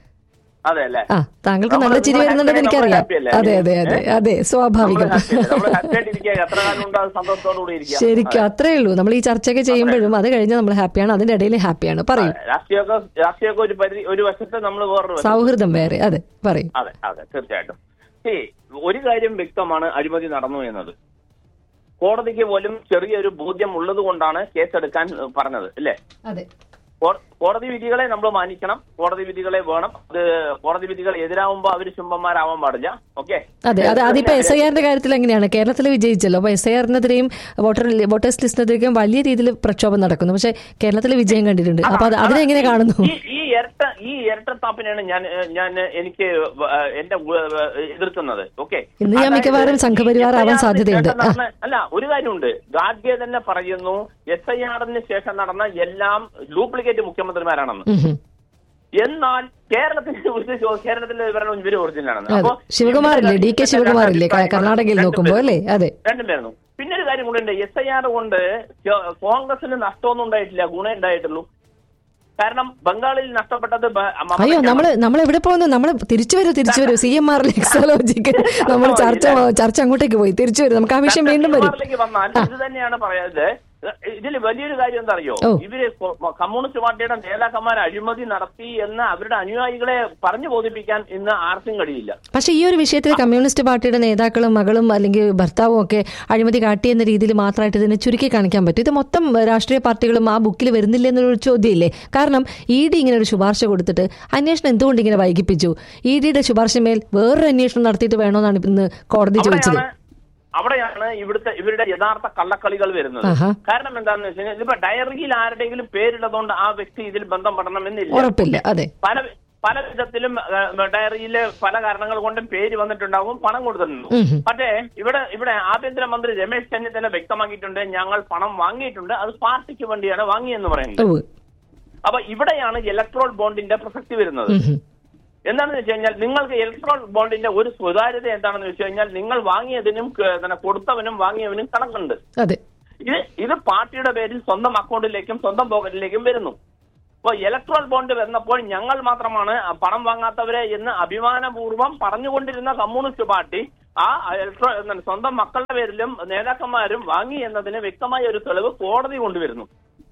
H: അതെ അല്ലേ
E: ആ താങ്കൾക്ക് നല്ല
H: നമ്മള്
E: ചിരി
H: നമ്മള്
E: വരുന്നുണ്ടെന്ന്
H: happy
E: എനിക്കറിയാം
H: happy അല്ലേ?
E: അതെ അതെ അതെ
H: ഏ?
E: അതെ സ്വാഭാവികം
H: നമ്മൾ ഹാപ്പി ആയിട്ടിരിക്കുക എത്ര കാലം ഉണ്ട് അത് സന്തോഷത്തോടു കൂടി ഇരിക്കുക
E: ശരിക്കും അത്രേ ഉള്ളൂ നമ്മൾ ഈ ചർച്ചയൊക്കെ ചെയ്യുമ്പോഴും അത് കഴിഞ്ഞ് നമ്മൾ ഹാപ്പിയാണ് അതിന്റെ ഇടയിൽ ഹാപ്പിയാണ് പറയൂ
H: രാഷ്ട്രീയമൊക്കെ രാഷ്ട്രീയമൊക്കെ ഒരു പരിധി ഒരു വശത്ത് നമ്മൾ വേറൊരു വശത്ത്
E: സൗഹൃദം വേറെ അതെ പറയൂ
H: അതെ അതെ തീർച്ചയായിട്ടും ഈ ഒരു കാര്യം വ്യക്തമാണ് അഴിമതി നടന്നു എന്നത് കോടതിക്ക് പോലും ചെറിയൊരു ബോധ്യം ഉള്ളത് കൊണ്ടാണ് കേസെടുക്കാൻ ഏഹ്, പറഞ്ഞത് അല്ലേ
E: അതെ
H: കോ- കോടതി വിധികളെ നമ്മൾ മാനിക്കണം കോടതി വിധികളെ വേണം അത് കോടതി വിധികൾ എതിരാവുമ്പോ അവര് ചുംബന്മാരാവാൻ പാടില്ല ഓക്കെ
E: അതെ അതെ അതിപ്പോ എസ് ഐ ആറിന്റെ കാര്യത്തിൽ എങ്ങനെയാണ് കേരളത്തിൽ വിജയിച്ചല്ലോ അപ്പൊ എസ് ഐ ആറിനെതിരെയും വോട്ടർ വോട്ടേഴ്സ് ലിസ്റ്റിനെതിരെയും വലിയ രീതിയിൽ പ്രക്ഷോഭം നടക്കുന്നു പക്ഷെ കേരളത്തിൽ വിജയം കണ്ടിട്ടുണ്ട് അപ്പൊ അത് അതിനെങ്ങനെ കാണുന്നു
H: ഈ ഈ ഇരട്ട ഈ ഇരട്ടത്താപ്പിനെയാണ് ഞാൻ ഏഹ്, ഞാൻ എനിക്ക് വ- ഏഹ്, എന്റെ വ- വ- എതിർക്കുന്നത് ഓക്കെ
E: ഇന്ന് ഞാൻ മിക്കവാറും സംഘപരിവാർ ആവാൻ സാധ്യതയുണ്ട്. ആ.
H: അല്ല ഒരു കാര്യമുണ്ട് ഗാഡ്ഗെ തന്നെ പറയുന്നു എസ് ഐ ആറിന് ശേഷം നടന്ന എല്ലാം ഡ്യൂപ്ലിക്കേറ്റ് മുഖ്യമന്ത്രിമാരാണെന്ന്
E: ഉം ഹും.
H: എന്നാൽ കേരളത്തിൽ ഒരു ചോ- കേരളത്തിൽ ഭരണം ഇവര് ഒറിജിനലാണെന്ന്
E: അതെ ശിവകുമാറില്ലേ ഡി കെ ശിവകുമാറില്ലേ ക- കർണാടകയിൽ നോക്കുമ്പോ അല്ലേ അതെ
H: രണ്ടും വരുന്നു പിന്നെ ഒരു കാര്യം കൂടെ ഉണ്ട് എസ് ഐ ആർ കൊണ്ട് ചോ- കോൺഗ്രസിന് നഷ്ടമൊന്നും ഉണ്ടായിട്ടില്ല ഗുണം ഉണ്ടായിട്ടുള്ളൂ കാരണം ബംഗാളിൽ നഷ്ടപ്പെട്ടത് ബ- മമതയ്ക്കാണ്.
E: അയ്യോ നമ്മള് നമ്മൾ എവിടെ പോകുന്നു നമ്മൾ തിരിച്ചു വരൂ തിരിച്ചു വരൂ സി എം ആർ എക്സോളജിക്ക് നമ്മൾ ചർച്ച ചർച്ച അങ്ങോട്ടേക്ക് പോയി തിരിച്ചു വരും നമുക്ക് ആ വിഷയം വീണ്ടും വരും
H: ലേക്ക് വന്നാൽ ഇത് തന്നെയാണ് പറയുന്നത് ഇതിൽ വലിയൊരു കാര്യം എന്താ അറിയോ
E: ഓ.
H: ഇവര് കൊ- കമ്മ്യൂണിസ്റ്റ് പാർട്ടിയുടെ നേതാക്കന്മാർ അഴിമതി നടത്തി എന്ന് അവരുടെ അനുയായികളെ പറഞ്ഞു ബോധിപ്പിക്കാൻ ഇന്ന് ആർക്കും കഴിയില്ല
E: പക്ഷേ ഈ ഒരു വിഷയത്തിൽ കമ്മ്യൂണിസ്റ്റ് പാർട്ടിയുടെ നേതാക്കളും മകളും അല്ലെങ്കിൽ ഭർത്താവും ഒക്കെ അഴിമതി കാട്ടിയെന്ന രീതിയിൽ മാത്രമായിട്ട് ഇതിനെ ചുരുക്കി കാണിക്കാൻ പറ്റും ഇത് മൊത്തം രാഷ്ട്രീയ പാർട്ടികളും ആ ബുക്കിൽ വരുന്നില്ല എന്നൊരു ചോദ്യമില്ലേ കാരണം ഇ ഡി ഇങ്ങനെ ഒരു ശുപാർശ കൊടുത്തിട്ട് അന്വേഷണം എന്തുകൊണ്ട് ഇങ്ങനെ വൈകിപ്പിച്ചു ഇ ഡിയുടെ ശുപാർശമേൽ വേറൊരു അന്വേഷണം നടത്തിയിട്ട് വേണമെന്നാണ് ഇന്ന് കോടതി ചോദിച്ചത്
H: അവിടെയാണ് അവിടെയാണ് ഇവിടുത്തെ ഇവരുടെ യഥാർത്ഥ കള്ളക്കളികൾ വരുന്നത്
E: ആഹാ.
H: കാരണം എന്താണെന്ന് വെച്ച് കഴിഞ്ഞാൽ ഇപ്പൊ ഡയറിയിൽ ആരുടെയെങ്കിലും പേരിടുന്നതുകൊണ്ട് ആ വ്യക്തി ഇതിൽ ബന്ധപ്പെടണമെന്നില്ല
E: ഉറപ്പില്ല അതെ
H: പല പല വിധത്തിലും ഡയറിയിൽ പല കാരണങ്ങൾ കൊണ്ടും പേര് വന്നിട്ടുണ്ടാവും പണം കൊടുത്തിട്ടുണ്ട്
E: ഉം ഹും.
H: പക്ഷേ ഇവിടെ ഇവിടെ ആഭ്യന്തരമന്ത്രി രമേശ് ചെന്നിത്തല വ്യക്തമാക്കിയിട്ടുണ്ട് ഞങ്ങൾ പണം വാങ്ങിയിട്ടുണ്ട് അത് പാർട്ടിക്ക് വേണ്ടിയാണ് വാങ്ങിയെന്ന് പറയുന്നത്
E: ഉവ്വ്.
H: അപ്പൊ ഇവിടെയാണ് ഇലക്ട്രോൾ ബോണ്ടിന്റെ പ്രസക്തി വരുന്നത്
E: ഉം ഹും.
H: എന്താണെന്ന് വെച്ച് കഴിഞ്ഞാൽ നിങ്ങൾക്ക് ഇലക്ട്രോൾ ബോണ്ടിന്റെ ഒരു സ്വകാര്യത എന്താണെന്ന് വെച്ച് കഴിഞ്ഞാൽ നിങ്ങൾ വാങ്ങിയതിനും ക- പിന്നെ കൊടുത്തവനും വാങ്ങിയവനും കണക്കുണ്ട്
E: അതെ
H: ഇത് ഇത് പാർട്ടിയുടെ പേരിൽ സ്വന്തം അക്കൗണ്ടിലേക്കും സ്വന്തം പോക്കറ്റിലേക്കും വരുന്നു അപ്പോൾ ഇലക്ട്രോൾ ബോണ്ട് വന്നപ്പോൾ ഞങ്ങൾ മാത്രമാണ് ആ പണം വാങ്ങാത്തവരെ എന്ന് അഭിമാനപൂർവ്വം പറഞ്ഞുകൊണ്ടിരുന്ന കമ്മ്യൂണിസ്റ്റ് പാർട്ടി ആ ഇലക്ട്രോ എന്താണ് സ്വന്തം മക്കളുടെ പേരിലും നേതാക്കന്മാരും വാങ്ങി എന്നതിന് വ്യക്തമായ ഒരു തെളിവ് കോടതി കൊണ്ടുവരുന്നു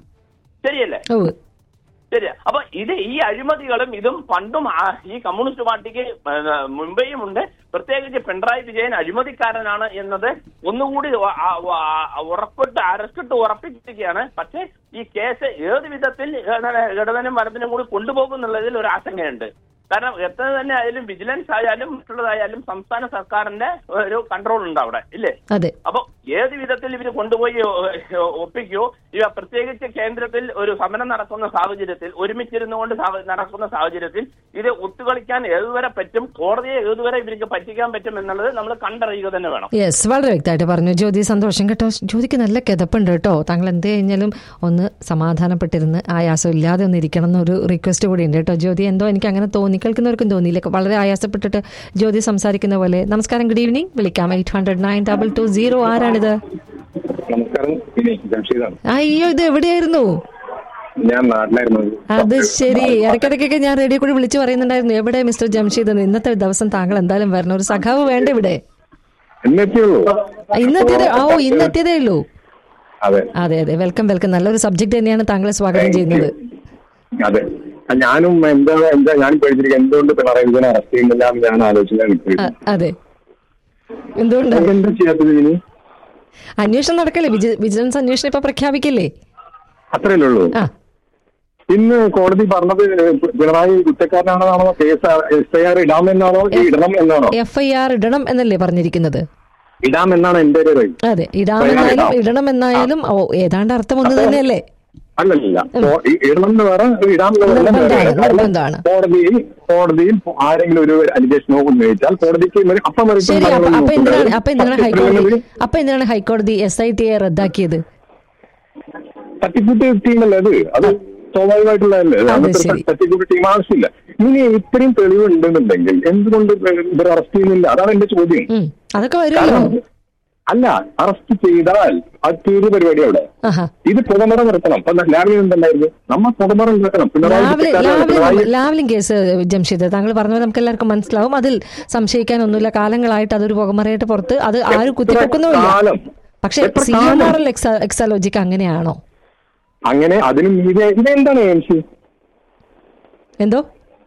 H: ശരിയല്ലേ
E: ഉവ്വ്.
H: ശരി അപ്പൊ ഇത് ഈ അഴിമതികളും ഇതും പണ്ടും ആ- ഈ കമ്മ്യൂണിസ്റ്റ് പാർട്ടിക്ക് ഏഹ്, മുമ്പേയും ഉണ്ട് പ്രത്യേകിച്ച് പിണറായി വിജയൻ അഴിമതിക്കാരനാണ് എന്നത് ഒന്നുകൂടി ഉ- ആ- ആ- ഉറപ്പിട്ട് അരക്കിട്ട് ഉറപ്പിച്ചിരിക്കുകയാണ് പക്ഷേ ഈ കേസ് ഏത് വിധത്തിൽ ഏതാണ് ഇടവനും വലത്തിനും കൂടി കൊണ്ടുപോകുന്നുള്ളതിൽ ഒരു ആശങ്കയുണ്ട് കാരണം എത്ര തന്നെ ആയാലും വിജിലൻസ് ആയാലും മറ്റുള്ളതായാലും സംസ്ഥാന സർക്കാരിന്റെ ഒരു കൺട്രോൾ ഉണ്ട് അവിടെ ഇല്ലേ
E: അതെ
H: അപ്പൊ ഏത് വിധത്തിൽ ഇവർ കൊണ്ടുപോയി ഒ- ഒപ്പിക്കോ ഇവ പ്രത്യേകിച്ച് കേന്ദ്രത്തിൽ ഒരു സമരം നടക്കുന്ന സാഹചര്യത്തിൽ ഒരുമിച്ചിരുന്നു കൊണ്ട് സാഹ- നടക്കുന്ന സാഹചര്യത്തിൽ ഇത് ഒത്തുകളിക്കാൻ ഏതുവരെ പറ്റും കോടതിയെ ഏതുവരെ ഇവർക്ക് പറ്റിക്കാൻ പറ്റും എന്നുള്ളത് നമ്മൾ കണ്ടറിയുക തന്നെ വേണം
E: യെസ് വളരെ വ്യക്തമായിട്ട് പറഞ്ഞു ജ്യോതി സന്തോഷം കേട്ടോ ജ്യോതിക്ക് നല്ല കിതപ്പുണ്ട് കേട്ടോ താങ്കൾ എന്ത് കഴിഞ്ഞാലും ഒന്ന് സമാധാനപ്പെട്ടിരുന്ന് ആയാസം ഇല്ലാതെ ഒന്ന് ഇരിക്കണം എന്നൊരു റിക്വസ്റ്റ് കൂടി ഉണ്ട് കേട്ടോ ജ്യോതി എന്തോ എനിക്ക് അങ്ങനെ തോന്നി കേൾക്കുന്നവർക്കും തോന്നിയില്ല വളരെ ആയാസപ്പെട്ടിട്ട് ജ്യോതി സംസാരിക്കുന്ന പോലെ നമസ്കാരം ഗുഡ് ഈവനിങ് വിളിക്കാം eight hundred nine double two zero ആരാണിത്
G: നമസ്കാരം ജംഷീദാണ്
E: അയ്യോ ഇത് എവിടെയായിരുന്നു
G: ഞാൻ നാട്ടിലായിരുന്നു
E: അത് ശരി ഇടയ്ക്കിടയ്ക്കൊക്കെ ഞാൻ റേഡിയോ കൂടി വിളിച്ചു പറയുന്നുണ്ടായിരുന്നു എവിടെ മിസ്റ്റർ ജംഷീദ് എന്ന് ഇന്നത്തെ ദിവസം താങ്കൾ എന്തായാലും വരണം ഒരു സഖാവ് വേണ്ട ഇവിടെ
G: എന്നെത്തിയുള്ളൂ
E: ഇന്നെത്തിയതേ ഓ ഇന്നെത്തിയതേ ഉള്ളൂ
G: അതെ
E: അതെ അതെ വെൽക്കം വെൽക്കം നല്ലൊരു സബ്ജക്ട് തന്നെയാണ് താങ്കളെ സ്വാഗതം ചെയ്യുന്നത്
G: അതെ ഞാനും എന്താ എന്താ ഞാൻ പേടിച്ചിരിക്കുക എന്തുകൊണ്ട് പിണറായി വിജയനെ അറസ്റ്റ് ചെയ്യുന്നില്ല എന്ന് ഞാൻ ആലോചിച്ചാൽ
E: അ- അതെ എന്തുകൊണ്ട്
G: എന്താ ചെയ്യാത്തത് ഇനി
E: അന്വേഷണം നടക്കല്ലേ വിജി- വിജിലൻസ് അന്വേഷണം ഇപ്പൊ പ്രഖ്യാപിക്കില്ലേ
G: അത്രയല്ലേ ഉള്ളൂ
E: ആ
G: ഇന്ന് കോടതി പറഞ്ഞത് പിണറായി കുറ്റക്കാരനാണെന്നാണോ കേസ് എസ് ഐ ആർ ഇടാമെന്നാണോ ഇടണം എന്നാണോ
E: എഫ് ഐ ആർ ഇടണം എന്നല്ലേ പറഞ്ഞിരിക്കുന്നത്
G: ഇടാം എന്നാണ് എന്റെ ഒരു റൈറ്റ്
E: അതെ ഇടാമെന്നായാലും ഇടണം എന്നായാലും ഓ ഏതാണ്ട് അർത്ഥം ഒന്ന് തന്നെയല്ലേ
G: അല്ലല്ല കോ- ഈ ഇടണം എന്ന് വേറെ ഇടാം എന്ന് വേറെ
E: നിർബന്ധമാണ്,
G: വേറെ. കാരണം
E: നിർബന്ധമാണ്.
G: കോടതിയിൽ കോടതിയിൽ ആരെങ്കിലും ഒരു അലിഗേഷനോ ഉന്നയിച്ചാൽ കോടതിക്ക് മറി- അപ്പം മറിച്ചും
E: ശരി അപ്പൊ
G: കാര്യങ്ങളൊന്നും
E: അപ്പൊ എന്തിനാണ്
G: നോക്കില്ല.
E: അപ്പൊ എന്തിനാണ്
G: പക്ഷേ
E: ഹൈക്കോടതി
G: ഇത്രയും
E: അപ്പൊ എന്തിനാണ് ഹൈക്കോടതി എസ് ഐ ടി എ റദ്ദാക്കിയത്
G: തട്ടിക്കൂട്ട് ടീമല്ലേ അത് അത് സ്വാഭാവികമായിട്ടുള്ളതല്ലേ
E: അത്
G: അങ്ങനത്തെ
E: ശരി.
G: തട്ടിക്കൂട്ട് ടീം ആവശ്യമില്ല ഇനി ഇത്രയും തെളിവ് ഉണ്ടെന്നുണ്ടെങ്കിൽ എന്തുകൊണ്ട് ഇവർ അറസ്റ്റ് ചെയ്യുന്നില്ല അതാണ് എന്റെ ചോദ്യം
E: ഉം. അതൊക്കെ വരുമല്ലോ
G: കാരണം അല്ല അറസ്റ്റ് ചെയ്താൽ അത് തീർന്ന പരിപാടി അവിടെ
E: ആഹാ
G: ഇത് പുതമറ നിർത്തണം ഇപ്പൊ രാവിലെ എന്തുണ്ടായിരുന്നു നമ്മ പുതമറ നിർത്തണം പിണറായി
E: ലാവ്ലിൻ
G: കുറ്റക്കാരനാണ്.
E: Lavalin
G: Pinarayi
E: Lavalin case Jamsheed താങ്കൾ പറഞ്ഞത് നമുക്ക് എല്ലാവർക്കും മനസ്സിലാവും അതിൽ സംശയിക്കാനൊന്നുമില്ല കാലങ്ങളായിട്ട് അതൊരു പുകമറയായിട്ട് പുറത്ത് അത് ആരും കുത്തിപ്പൊക്കുന്നുമില്ല
G: കാലം
E: പക്ഷെ
G: എത്ര
E: സി എം
G: കാലം?
E: ആർ എൽ എക്സാലോജിക്ക് അങ്ങനെയാണോ
G: അങ്ങനെ അതിനും മീതെ ഇതെന്താണ് എ എം സി
E: എന്തോ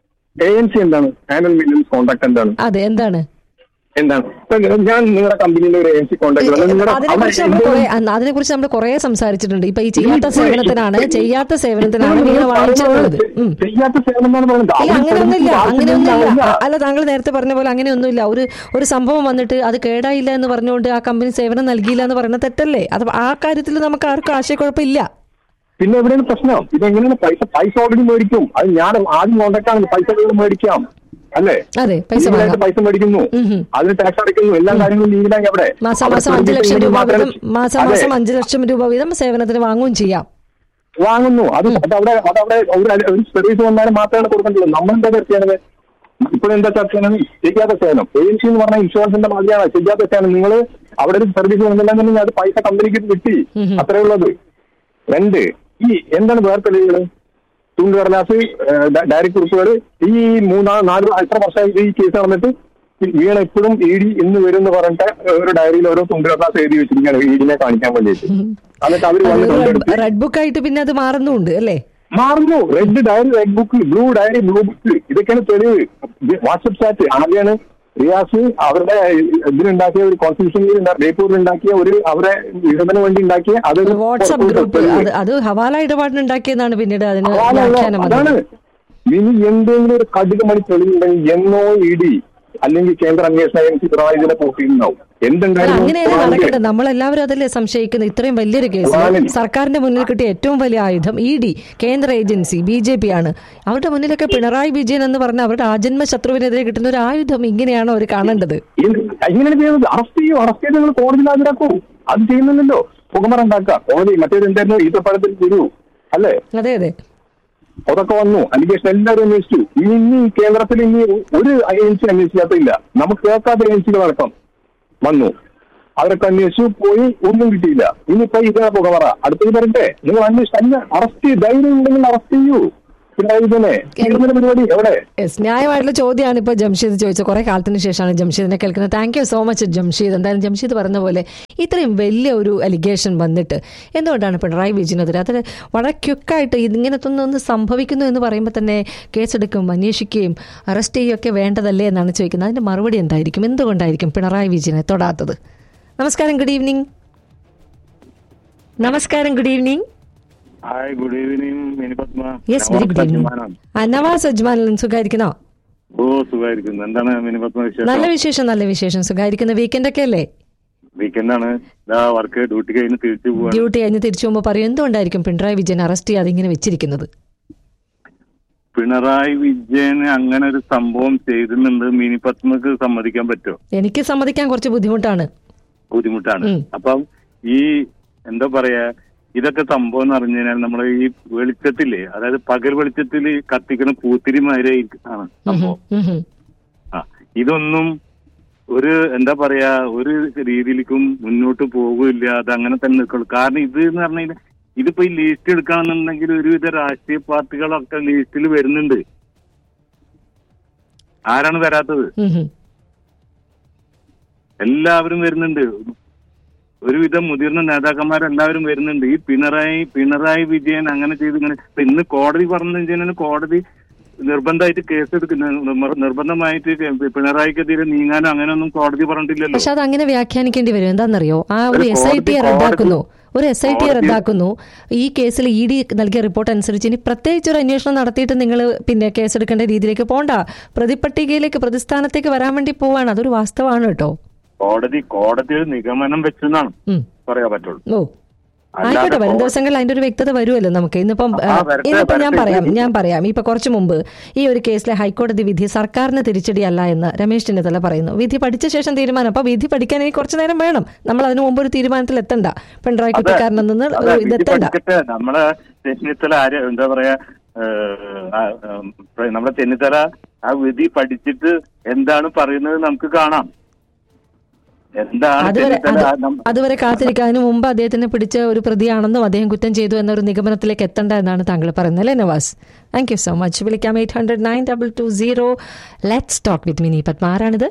G: എ എം സി എന്താണ് ആനുവൽ മെയിൻ്റനൻസ് കോൺട്രാക്ട് എന്താണ്
E: അതെ എന്താണ്
G: എന്താണ് ഇപ്പൊ ഞാൻ നിങ്ങളുടെ കമ്പനിയിലെ ഒരു എ എം സി കോൺട്രാക്ട്
E: അതിനെ കുറിച്ച് നമ്മൾ കുറെ അതിനെ കുറിച്ച് നമ്മൾ കുറെ സംസാരിച്ചിട്ടുണ്ട് ഇപ്പൊ ഈ ചെയ്യാത്ത സേവനത്തിനാണ് ചെയ്യാത്ത സേവനത്തിനാണ് നിങ്ങൾ വാങ്ങിച്ചിട്ടുള്ളത് ഉം.
G: ചെയ്യാത്ത സേവനം എന്നാണ് പറയുന്നത്
E: ഇല്ല
G: അവർ
E: അങ്ങനെയൊന്നുമില്ല
G: കൊടുക്കുന്ന
E: അങ്ങനെയൊന്നുമില്ല
G: ആവശ്യം
E: അല്ല താങ്കൾ നേരത്തെ പറഞ്ഞ പോലെ അങ്ങനെയൊന്നുമില്ല ഒരു ഒരു സംഭവം വന്നിട്ട് അത് കേടായില്ല എന്ന് പറഞ്ഞുകൊണ്ട് ആ കമ്പനി സേവനം നൽകിയില്ല എന്ന് പറയുന്നത് തെറ്റല്ലേ അത് ആ കാര്യത്തിൽ നമുക്ക് ആർക്കും ആശയക്കുഴപ്പമില്ല
G: പിന്നെ എവിടെയാണ് പ്രശ്നം ഇതെങ്ങനെയാണ് പൈസ പൈസ ഓൾറെഡി മേടിക്കും അത് ഞാൻ ആദ്യം കോൺടാക്ട് ആണ് പൈസ നിങ്ങൾ മേടിക്കാം അല്ലേ
E: അതെ പൈസ
G: ലീഗലായിട്ട്
E: വാങ്ങാം
G: പൈസ മേടിക്കുന്നു
E: ഉം ഉം.
G: അതിന് ടാക്സ് അടയ്ക്കുന്നു എല്ലാ കാര്യങ്ങളും ലീഗലായി അവിടെ
E: മാസം
G: അവിടെ
E: മാസം അഞ്ച് ലക്ഷം രൂപ
G: മാത്രമേ-
E: വീതം മാസം
G: അതെ,
E: മാസം അഞ്ച് ലക്ഷം രൂപ വീതം സേവനത്തിന് വാങ്ങുകയും ചെയ്യാം
G: വാങ്ങുന്നു അത് അതവിടെ അതവിടെ ഒരു അടി- ഒരു സർവീസ് വന്നാലും മാത്രമാണ് കൊടുക്കേണ്ടത് നമ്മളെന്താ ചർച്ച ചെയ്യണത് ഇപ്പോഴെന്താ ചർച്ച ചെയ്യണത് ചെയ്യാത്ത സേവനം ഏജൻസി എന്ന് പറഞ്ഞാൽ ഇൻഷുറൻസിന്റെ മാതിരിയാണ് ചെയ്യാത്ത സേവനം നിങ്ങൾ അവിടെ ഒരു സർവീസ് വന്നില്ലെന്നുണ്ടെങ്കിൽ അത് പൈസ കമ്പനിക്ക് കിട്ടി അത്രേ ഉള്ളത് രണ്ട് ഈ എന്താണ് വേറെ തെളിവുകൾ തുണ്ടുകടലാസ് ഡയറി കുറിപ്പുകൾ ഈ മൂന്നാ നാല് എത്ര വർഷമായി ഈ കേസ് നടന്നിട്ട് വീണ എപ്പോഴും ഇ ഡി ഇന്ന് വരും എന്ന് പറഞ്ഞിട്ട് ഒരു ഡയറിയിൽ ഓരോ തുണ്ടുകടലാസ് എഴുതി വെച്ചിരിക്കുകയാണ് ഇ ഡിനെ കാണിക്കാൻ വേണ്ടിയിട്ട് എന്നിട്ട് അവർ വന്ന് കൊണ്ടെടുത്ത്
E: റെഡ് ബുക്ക് ആയിട്ട് പിന്നെ അത് മാറുന്നുണ്ട് അല്ലേ
G: മാറുന്നു red diary red book blue diary blue book ഇതൊക്കെയാണ് തെളിവ് വാട്സപ്പ് ചാറ്റ് ആദ്യമാണ് റിയാസ് അവരുടെ ഇതിനുണ്ടാക്കിയ ഒരു കോൺസ്റ്റിറ്റ്യൂഷൻ ജയ്പൂരിൽ ഉണ്ടാക്കിയ ഒരു അവരെ വിഷമത്തിന് വേണ്ടി ഉണ്ടാക്കിയ അതൊരു
E: വാട്സാപ്പ് ഗ്രൂപ്പ്
G: തെളിവ്.
E: അത് അത് ഹവാല ഇടപാടിന് ഉണ്ടാക്കിയതാണ് പിന്നീട് അതിന്
G: അതാണ്
E: വ്യാഖ്യാനം
G: അതാണ്
E: വന്നത്
G: ഇനി എന്തെങ്കിലും ഒരു കടുക് മണി തെളിവുണ്ടെങ്കിൽ എന്നോ ഇ ഡി അല്ലെങ്കിൽ കേന്ദ്ര അന്വേഷണ ഏജൻസി പിണറായി ഇതിനെ പോട്ടിയിട്ടുണ്ടാവും
E: അല്ല,
G: എന്തുണ്ടായിരുന്നു
E: അങ്ങനെയല്ലേ നടക്കേണ്ടത് നമ്മളെല്ലാവരും അതല്ലേ സംശയിക്കുന്നത് ഇത്രയും വലിയൊരു കേസ്
G: ആണ്.
E: സർക്കാരിന്റെ മുന്നിൽ കിട്ടിയ ഏറ്റവും വലിയ ആയുധം ഇ ഡി കേന്ദ്ര ഏജൻസി ബി ജെ പി ആണ് അവരുടെ മുന്നിലൊക്കെ പിണറായി വിജയൻ എന്ന് പറഞ്ഞ അവരുടെ ആജന്മ ശത്രുവിനെതിരെ കിട്ടുന്ന ഒരു ആയുധം ഇങ്ങനെയാണോ അവർ കാണേണ്ടത്
G: ഇത് എങ്ങനെയാണ് ചെയ്യുന്നത് അറസ്റ്റ് ചെയ്യൂ അറസ്റ്റ് ചെയ്ത് നിങ്ങൾ കോടതിയിൽ ഹാജരാക്കൂ അത് ചെയ്യുന്നില്ലല്ലോ പുകമറ ഉണ്ടാക്കുക കോടതി മറ്റേത് എന്തായിരുന്നു ഈത്തപ്പഴത്തിൽ ഗുരു അല്ലേ
E: അതെ അതെ
G: അതൊക്കെ വന്നു അലിഗേഷൻ എല്ലാവരും അന്വേഷിച്ചു ഇനി ഇനി ഈ കേന്ദ്രത്തിൽ ഇനി ഒരു ഏജൻസി അന്വേഷിക്കാത്തില്ല നമുക്ക് കേൾക്കാത്ത ഏജൻസികളടക്കം വന്നു അവരൊക്കെ അന്വേഷിച്ചു പോയി ഒന്നും കിട്ടിയില്ല ഇനിയിപ്പോ ഇതേ പുകമറ അടുത്തത് പറയട്ടെ നിങ്ങൾ അന്വേഷിച്ചു അല്ല അറസ്റ്റ് ധൈര്യം ഉണ്ടെങ്കിൽ അറസ്റ്റ് ചെയ്യൂ പിണറായി വിജയനെ തീർന്നൊരു പരിപാടി എവിടെ
E: യെസ് ന്യായമായിട്ടുള്ള ചോദ്യമാണ് ഇപ്പോൾ ജംഷീദ് ചോദിച്ചത് കുറെ കാലത്തിന് ശേഷമാണ് ജംഷീദിനെ കേൾക്കുന്നത് thank you so much Jamsheed എന്തായാലും ജംഷീദ് പറഞ്ഞ പോലെ ഇത്രയും വലിയ ഒരു അലിഗേഷൻ വന്നിട്ട് എന്തുകൊണ്ടാണ് പിണറായി വിജയനെതിരെ അത് വളരെ ക്വിക്കായിട്ട് ഇങ്ങനത്തെ ഒന്ന് സംഭവിക്കുന്നു എന്ന് പറയുമ്പോൾ തന്നെ കേസെടുക്കും അന്വേഷിക്കുകയും അറസ്റ്റ് ചെയ്യുകയൊക്കെ വേണ്ടതല്ലേ എന്നാണ് ചോദിക്കുന്നത് അതിന്റെ മറുപടി എന്തായിരിക്കും എന്തുകൊണ്ടായിരിക്കും പിണറായി വിജയനെ തൊടാത്തത് നമസ്കാരം ഗുഡ് ഈവനിങ് നമസ്കാരം good evening
I: hi good evening Mini Padma
E: yes very good evening Navas Ajman സുഖായിരിക്കണോ
I: ഓ സുഖമായിരിക്കുന്നു എന്താണ് മിനിപത്മ
E: നല്ല
I: വിശേഷം
E: വിശേഷം നല്ല വിശേഷം സുഖായിരിക്കുന്ന വീക്കെൻഡ് ഒക്കെ അല്ലേ
I: വീക്കെൻഡാണ് ഇതാ വർക്ക് ഡ്യൂട്ടി കഴിഞ്ഞ് തിരിച്ചു പോവാണ്
E: ഡ്യൂട്ടി കഴിഞ്ഞ് തിരിച്ചു പോകുമ്പോൾ പറയും എന്തുകൊണ്ടായിരിക്കും പിണറായി വിജയൻ അറസ്റ്റ് ചെയ്യാതെ ഇങ്ങനെ വെച്ചിരിക്കുന്നത്
I: പിണറായി വിജയന് അങ്ങനെ ഒരു സംഭവം ചെയ്തിട്ടുണ്ട് മിനിപത്മക്ക് സമ്മതിക്കാൻ പറ്റുമോ
E: എനിക്ക് സമ്മതിക്കാൻ കുറച്ച് ബുദ്ധിമുട്ടാണ്
I: ബുദ്ധിമുട്ടാണ്
E: ഉം.
I: അപ്പം ഈ എന്താ പറയാ ഇതൊക്കെ സംഭവം എന്ന് പറഞ്ഞു കഴിഞ്ഞാൽ നമ്മളെ ഈ വെളിച്ചത്തില് അതായത് പകൽ വെളിച്ചത്തിൽ കത്തിക്കുന്ന പൂത്തിരി മാതിരി ആണ് സംഭവം
E: ഉം ഹും.
I: ആ ഇതൊന്നും ഒരു എന്താ പറയാ ഒരു രീതിയിലേക്കും മുന്നോട്ട് പോകില്ല അത് അങ്ങനെ തന്നെ നിൽക്കുള്ളൂ കാരണം ഇത് എന്ന് പറഞ്ഞു കഴിഞ്ഞാൽ ഇതിപ്പോ ഈ ലിസ്റ്റ് എടുക്കുകയാണെന്നുണ്ടെങ്കിൽ ഒരുവിധ രാഷ്ട്രീയ പാർട്ടികളൊക്കെ ലിസ്റ്റിൽ വരുന്നുണ്ട് ആരാണ് വരാത്തത്
E: ഉം ഹും.
I: എല്ലാവരും വരുന്നുണ്ട് ഒരുവിധം മുതിർന്ന നേതാക്കന്മാരെല്ലാവരും വരുന്നുണ്ട് ഈ പിണറായി പിണറായി വിജയൻ അങ്ങനെ ചെയ്ത് ഇങ്ങനെ ഇപ്പൊ ഇന്ന് കോടതി പറഞ്ഞു കഴിഞ്ഞാൽ കോടതി നിർബന്ധമായിട്ട് കേസ് എടുക്കുന്ന നിർ- നിർബന്ധമായിട്ട് പിണറായിക്കെതിരെ നീങ്ങാനോ അങ്ങനെയൊന്നും കോടതി പറഞ്ഞിട്ടില്ലല്ലോ
E: പക്ഷെ അത് അങ്ങനെ വ്യാഖ്യാനിക്കേണ്ടി വരും എന്താണെന്നറിയോ ആ ഒരു
I: ഒരു
E: എസ് ഐ ടിയെ
I: കോടതി-
E: റദ്ദാക്കുന്നു ഒരു എസ് ഐ ടിയെ
I: കോടതി-
E: റദ്ദാക്കുന്നു ഈ കേസിൽ ഇ ഡി നൽകിയ റിപ്പോർട്ട് അനുസരിച്ച് ഇനി പ്രത്യേകിച്ച് ഒരു അന്വേഷണം നടത്തിയിട്ട് നിങ്ങൾ പിന്നെ കേസെടുക്കേണ്ട രീതിയിലേക്ക് പോണ്ട പ്രതിപട്ടികയിലേക്ക് പ്രതിസ്ഥാനത്തേക്ക് വരാൻ വേണ്ടി പോവാണ് അതൊരു വാസ്തവമാണ് കേട്ടോ
I: കോടതി കോടതി ഒരു നിഗമനം വെച്ചെന്നാണ്
E: ഉം.
I: പറയാൻ പറ്റുള്ളൂ
E: ഓ
I: അല്ലാതെ
E: ആയിക്കോട്ടെ വരും
I: കോടതി-
E: ദിവസങ്ങളിൽ അതിന്റെ ഒരു വ്യക്തത വരുമല്ലോ നമുക്ക് ഇന്നിപ്പം
I: ആ,
E: ആ,
I: വരട്ടെ,
E: ഇന്നിപ്പം ഞാൻ
I: വരട്ടെ.
E: പറയാം ഞാൻ പറയാം ഇപ്പൊ കുറച്ചു മുമ്പ് ഈ ഒരു കേസിലെ ഹൈക്കോടതി വിധി സർക്കാരിന് തിരിച്ചടിയല്ല എന്ന് രമേശ് ചെന്നിത്തല പറയുന്നു വിധി പഠിച്ച ശേഷം തീരുമാനം അപ്പൊ വിധി പഠിക്കാൻ ഇനി കുറച്ചു നേരം വേണം നമ്മൾ അതിനു മുമ്പ് ഒരു തീരുമാനത്തിൽ എത്തണ്ട പിണറായി
I: അതെ,
E: കുറ്റക്കാരനിൽ നിന്ന്
I: അതെ,
E: ഒരു
I: വിധി
E: ഇതെത്തണ്ട
I: പഠിച്ചിട്ട് നമ്മളെ ചെന്നിത്തല ആര് എന്താ പറയാ ഏഹ്, ആ, ഉം, നമ്മളെ ചെന്നിത്തല ആ വിധി പഠിച്ചിട്ട് എന്താണ് പറയുന്നത് നമുക്ക് കാണാം എന്താണ്
E: അതുവരെ
I: ചെന്നിത്തല
E: അത്
I: നം-
E: അതുവരെ കാത്തിരിക്കുക അതിനു മുമ്പ് അദ്ദേഹത്തിനെ പിടിച്ച ഒരു പ്രതിയാണെന്നും അദ്ദേഹം കുറ്റം ചെയ്തു എന്നൊരു നിഗമനത്തിലേക്ക് എത്തണ്ട എന്നാണ് താങ്കൾ പറയുന്നത് അല്ലേ Navas thank you so much വിളിക്കാം eight hundred nine double two zero let's talk with Mini Padma ആരാണിത്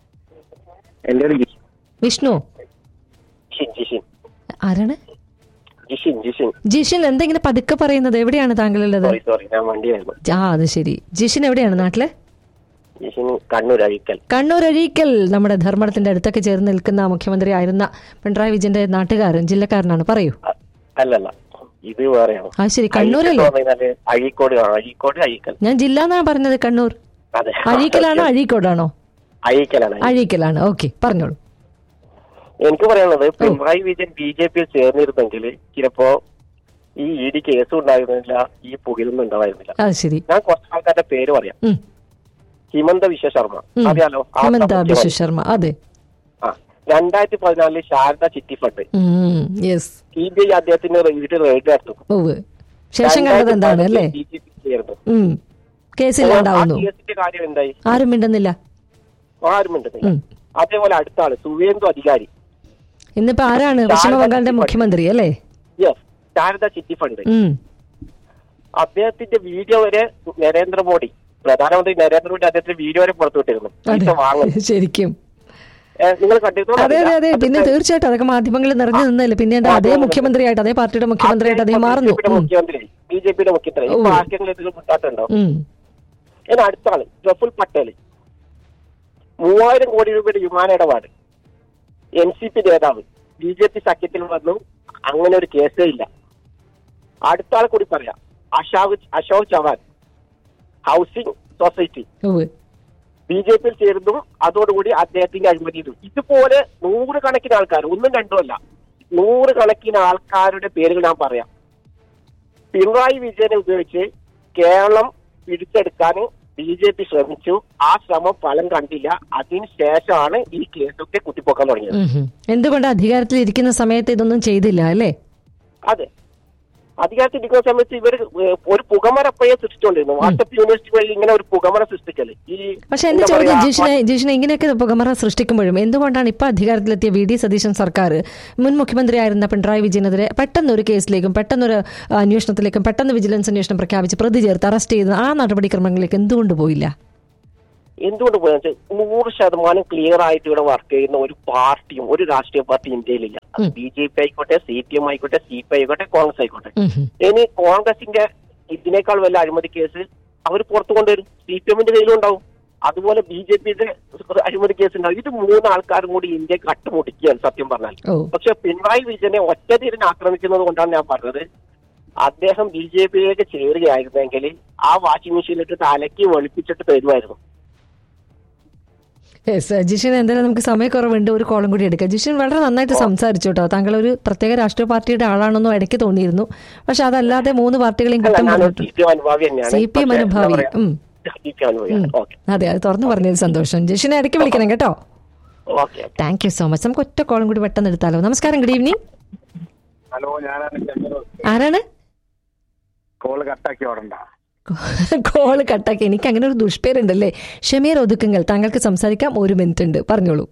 J: എന്റെ ഒരു ജിഷിൻ
E: വിഷ്ണു
J: ജിഷിൻ ജിഷിൻ
E: ആരാണ്
J: ജിഷിൻ ജിഷിൻ
E: ജിഷിൻ എന്തെങ്കിലും പതുക്കെ പറയുന്നത് എവിടെയാണ് താങ്കളുള്ളത്
J: സോറി സോറി ഞാൻ വണ്ടിയായിരുന്നു
E: ആ അത് ശരി ജിഷിൻ എവിടെയാണ് നാട്ടില്
J: ജിഷിൻ കണ്ണൂർ അഴിക്കൽ
E: കണ്ണൂർ അഴീക്കൽ നമ്മുടെ ധർമ്മടത്തിന്റെ അടുത്തൊക്കെ ചേർന്ന് നിൽക്കുന്ന മുഖ്യമന്ത്രി ആയിരുന്ന പിണറായി വിജയന്റെ നാട്ടുകാരൻ ജില്ലക്കാരനാണ് പറയൂ
J: അ- അല്ലല്ല ഇത് വേറെയാണ്
E: ആ ശരി കണ്ണൂരല്ലേ
J: അഴീക്കൽ എന്ന് പറഞ്ഞാല് അഴീക്കോട് ആ, അഴീക്കോട് അഴീക്കൽ
E: ഞാൻ ജില്ല എന്നാണ് പറഞ്ഞത് കണ്ണൂർ
J: അതെ
E: അഴീക്കലാണോ അഴീക്കോടാണോ
J: അഴീക്കലാണ്
E: അഴീക്കലാണ് ഓക്കെ പറഞ്ഞോളൂ
J: എനിക്ക് പറയാനുള്ളത് പിണറായി വിജയൻ ബി ജെ പിയിൽ ചേർന്നിരുന്നെങ്കിൽ ചിലപ്പോ ഈ ഇ ഡി കേസും ഉണ്ടായിരുന്നില്ല ഈ പുകയൊന്നും ഉണ്ടായിരുന്നില്ല
E: അത് ശരി
J: ഞാൻ കുറച്ച് ആൾക്കാരുടെ പേര് പറയാം
E: ഉം.
J: ഹിമന്ത വിശ്വ ശർമ്മ
E: ഉം.
J: അറിയാലോ ആ
E: ഹിമന്ത
J: മുഖ്യമന്ത്രി.
E: ബിശ്വ ശർമ്മ അതെ
J: ആ രണ്ടായിരത്തി പതിനാലില് Saradha Chitty Fund
E: yes
J: C B I അദ്ദേഹത്തിന്റെ വീട്ടിൽ റെയ്ഡ് നടത്തും
E: ഓവ് ശേഷം കണ്ടത് എന്താണ് അല്ലേ
J: ബി ജെ പി ചേർന്നു
E: ഉം കേസില്ലാണ്ടാവുന്നു
J: ആ കേസിന്റെ കാര്യം എന്തായി
E: ആരും മിണ്ടുന്നില്ല
J: ആരും മിണ്ടുന്നില്ല
E: ഉം.
J: അതേപോലെ അടുത്ത ആള് സുവേന്ദു അധികാരി
E: ഇന്നിപ്പോ ആരാണ് പശ്ചിമ ബംഗാളിന്റെ മുഖ്യമന്ത്രി അല്ലേ
J: യെസ് ശാരദ ചിട്ടി ഫണ്ട്
E: ഉം
J: അദ്ദേഹത്തിന്റെ വീഡിയോ വരെ നരേന്ദ്രമോദി പ്രധാനമന്ത്രി നരേന്ദ്രമോദി അദ്ദേഹത്തിന്റെ വീഡിയോ വരെ പുറത്തുവിട്ടിരുന്നു പൈസ വാങ്ങുന്നു
E: അതെ ശരിക്കും
J: ഏ, നിങ്ങൾ കണ്ടിരുന്നോ
E: അതെ അതെ അതെ പിന്നെ തീർച്ചയായിട്ടും അതൊക്കെ മാധ്യമങ്ങളിൽ നിറഞ്ഞു നിന്നല്ലേ പിന്നെ എന്താ അതേ മുഖ്യമന്ത്രിയായിട്ട് അതേ പാർട്ടിയുടെ മുഖ്യമന്ത്രിയായിട്ട് അദ്ദേഹം മാറുന്നു ഉം.
J: മുഖ്യമന്ത്രി ബി ജെ പിയുടെ മുഖ്യമന്ത്രി
E: ഓ.
J: ഇപ്പൊ ആർക്കെങ്കിലും ഇതിൽ മുട്ടാട്ടുണ്ടോ
E: ഉം.
J: ഇനി അടുത്ത ആള് പ്രഫുൽ പട്ടേൽ മൂവായിരം കോടി രൂപയുടെ വിമാന ഇടപാട് എൻ സി പി നേതാവ് ബി ജെ പി സഖ്യത്തിൽ വന്നു അങ്ങനെ ഒരു കേസേ ഇല്ല അടുത്ത ആൾ കൂടി പറയാം അശോക് അശോക് ചവാൻ ഹൗസിംഗ് സൊസൈറ്റി
E: ഉവ്വ്.
J: ബി ജെ പിയിൽ ചേർന്നു അതോടുകൂടി അദ്ദേഹത്തിന്റെ അഴിമതി ചെയ്തു ഇതുപോലെ നൂറുകണക്കിന് ആൾക്കാർ ഒന്നും രണ്ടും അല്ല നൂറുകണക്കിന് ആൾക്കാരുടെ പേരുകൾ ഞാൻ പറയാം പിണറായി വിജയനെ ഉപയോഗിച്ച് കേരളം പിടിച്ചെടുക്കാൻ ബി ജെ പി ശ്രമിച്ചു ആ ശ്രമം ഫലം കണ്ടില്ല അതിന് ശേഷമാണ് ഈ കേസൊക്കെ കുത്തിപ്പൊക്കാൻ തുടങ്ങിയത്
E: ഉം ഹും. എന്തുകൊണ്ട് അധികാരത്തിൽ ഇരിക്കുന്ന സമയത്ത് ഇതൊന്നും ചെയ്തില്ല അല്ലേ
J: അതെ അധികാരത്തിൽ ഇരിക്കുന്ന സമയത്ത് ഇവർ ഒരു പുകമര അപ്പോഴേ സൃഷ്ടിച്ചുകൊണ്ടിരുന്നു വാട്സപ്പ് യൂണിവേഴ്സിറ്റി വഴി ഇങ്ങനെ ഒരു പുകമര സൃഷ്ടിക്കല് ഈ
E: പക്ഷെ എന്റെ
J: എന്താ
E: ചോദ്യം
J: പറയാ,
E: ജിഷിനെ ജിഷിനെ ഇങ്ങനെയൊക്കെ പുകമറ സൃഷ്ടിക്കുമ്പോഴും എന്തുകൊണ്ടാണ് ഇപ്പൊ അധികാരത്തിലെത്തിയ വി ഡി സതീശൻ സർക്കാർ മുൻ മുഖ്യമന്ത്രിയായിരുന്ന പിണറായി വിജയനെതിരെ പെട്ടെന്ന് ഒരു കേസിലേക്കും പെട്ടെന്നൊരു ആ, അന്വേഷണത്തിലേക്കും പെട്ടെന്ന് വിജിലൻസ് അന്വേഷണം പ്രഖ്യാപിച്ച് പ്രതി ചേർത്ത് അറസ്റ്റ് ചെയ്ത് ആ നടപടിക്രമങ്ങളിലേക്ക് എന്തുകൊണ്ട് പോയില്ല
J: എന്തുകൊണ്ട് പോയെന്ന് വെച്ചാൽ നൂറ് ശതമാനം ക്ലിയർ ആയിട്ട് ഇവിടെ വർക്ക് ചെയ്യുന്ന ഒരു പാർട്ടിയും ഒരു രാഷ്ട്രീയ പാർട്ടി ഇന്ത്യയിലില്ല
E: ഉം.
J: ബി ജെ പി ആയിക്കോട്ടെ സി പി എം ആയിക്കോട്ടെ സി പി ഐ ആയിക്കോട്ടെ കോൺഗ്രസ് ആയിക്കോട്ടെ
E: ഉം ഹും.
J: ഇനി കോൺഗ്രസിന്റെ ഇതിനേക്കാൾ വലിയ അഴിമതി കേസ് അവർ പുറത്തു കൊണ്ടുവരും സി പി എമ്മിന്റെ കയ്യിലും ഉണ്ടാവും അതുപോലെ ബി ജെ പിയുടെ അഴിമതി കേസ് ഉണ്ടാവും ഇത് മൂന്ന് ആൾക്കാരും കൂടി ഇന്ത്യ കട്ടുമുട്ടിക്കുകയാണ് സത്യം പറഞ്ഞാൽ
E: ഓ
J: പക്ഷെ പിണറായി വിജയനെ ഒറ്റതിരിന് ആക്രമിക്കുന്നത് കൊണ്ടാണ് ഞാൻ പറഞ്ഞത് അദ്ദേഹം ബി ജെ പിയിലേക്ക് ചേരുകയായിരുന്നെങ്കിൽ ആ വാഷിംഗ് മെഷീനിലിട്ട് തലയ്ക്ക് വെളുപ്പിച്ചിട്ട് തരുമായിരുന്നു
E: യെസ് ജിഷൻ എന്തായാലും നമുക്ക് സമയക്കുറവുണ്ട് ഒരു കോളം കൂടി എടുക്കാം ജിഷൻ വളരെ നന്നായിട്ട് സംസാരിച്ചു കേട്ടോ താങ്കൾ ഒരു പ്രത്യേക രാഷ്ട്രീയ പാർട്ടിയുടെ ആളാണെന്നും ഇടയ്ക്ക് തോന്നിയിരുന്നു പക്ഷെ അതല്ലാതെ മൂന്ന് പാർട്ടികളെയും
J: അല്ല
E: കുറ്റം
J: ഞാനൊരു
E: പറഞ്ഞിട്ടുണ്ട്
J: സി പി എം അനുഭാവി തന്നെയാണ്
E: സി പി എം
J: പക്ഷേ എന്താ
E: അനുഭാവി
J: പറയാ,
E: ഉം.
J: സി പി എം അനുഭാവിയാണ് ഓക്കെ
E: അതെ അത് തുറന്നു പറഞ്ഞത് സന്തോഷം ജിഷിനെ ഇടയ്ക്ക് വിളിക്കണം കേട്ടോ
J: okay
E: thank you so much നമുക്ക് ഒറ്റ കോളം കൂടി പെട്ടെന്ന് എടുത്താലോ നമസ്കാരം ഗുഡ് ഈവനിങ്
G: ഹലോ ഞാനാണ്
E: ആരാണ്
G: കോള് കട്ടാക്കി ഓടണ്ട
E: കോള് കട്ടാക്കി എനിക്ക് അങ്ങനെ ഒരു ദുഷ്പേരുണ്ടല്ലേ ഷമീർ ഒതുക്കുങ്ങൾ താങ്കൾക്ക് സംസാരിക്കാം ഒരു മിനിറ്റ് ഉണ്ട് പറഞ്ഞോളൂ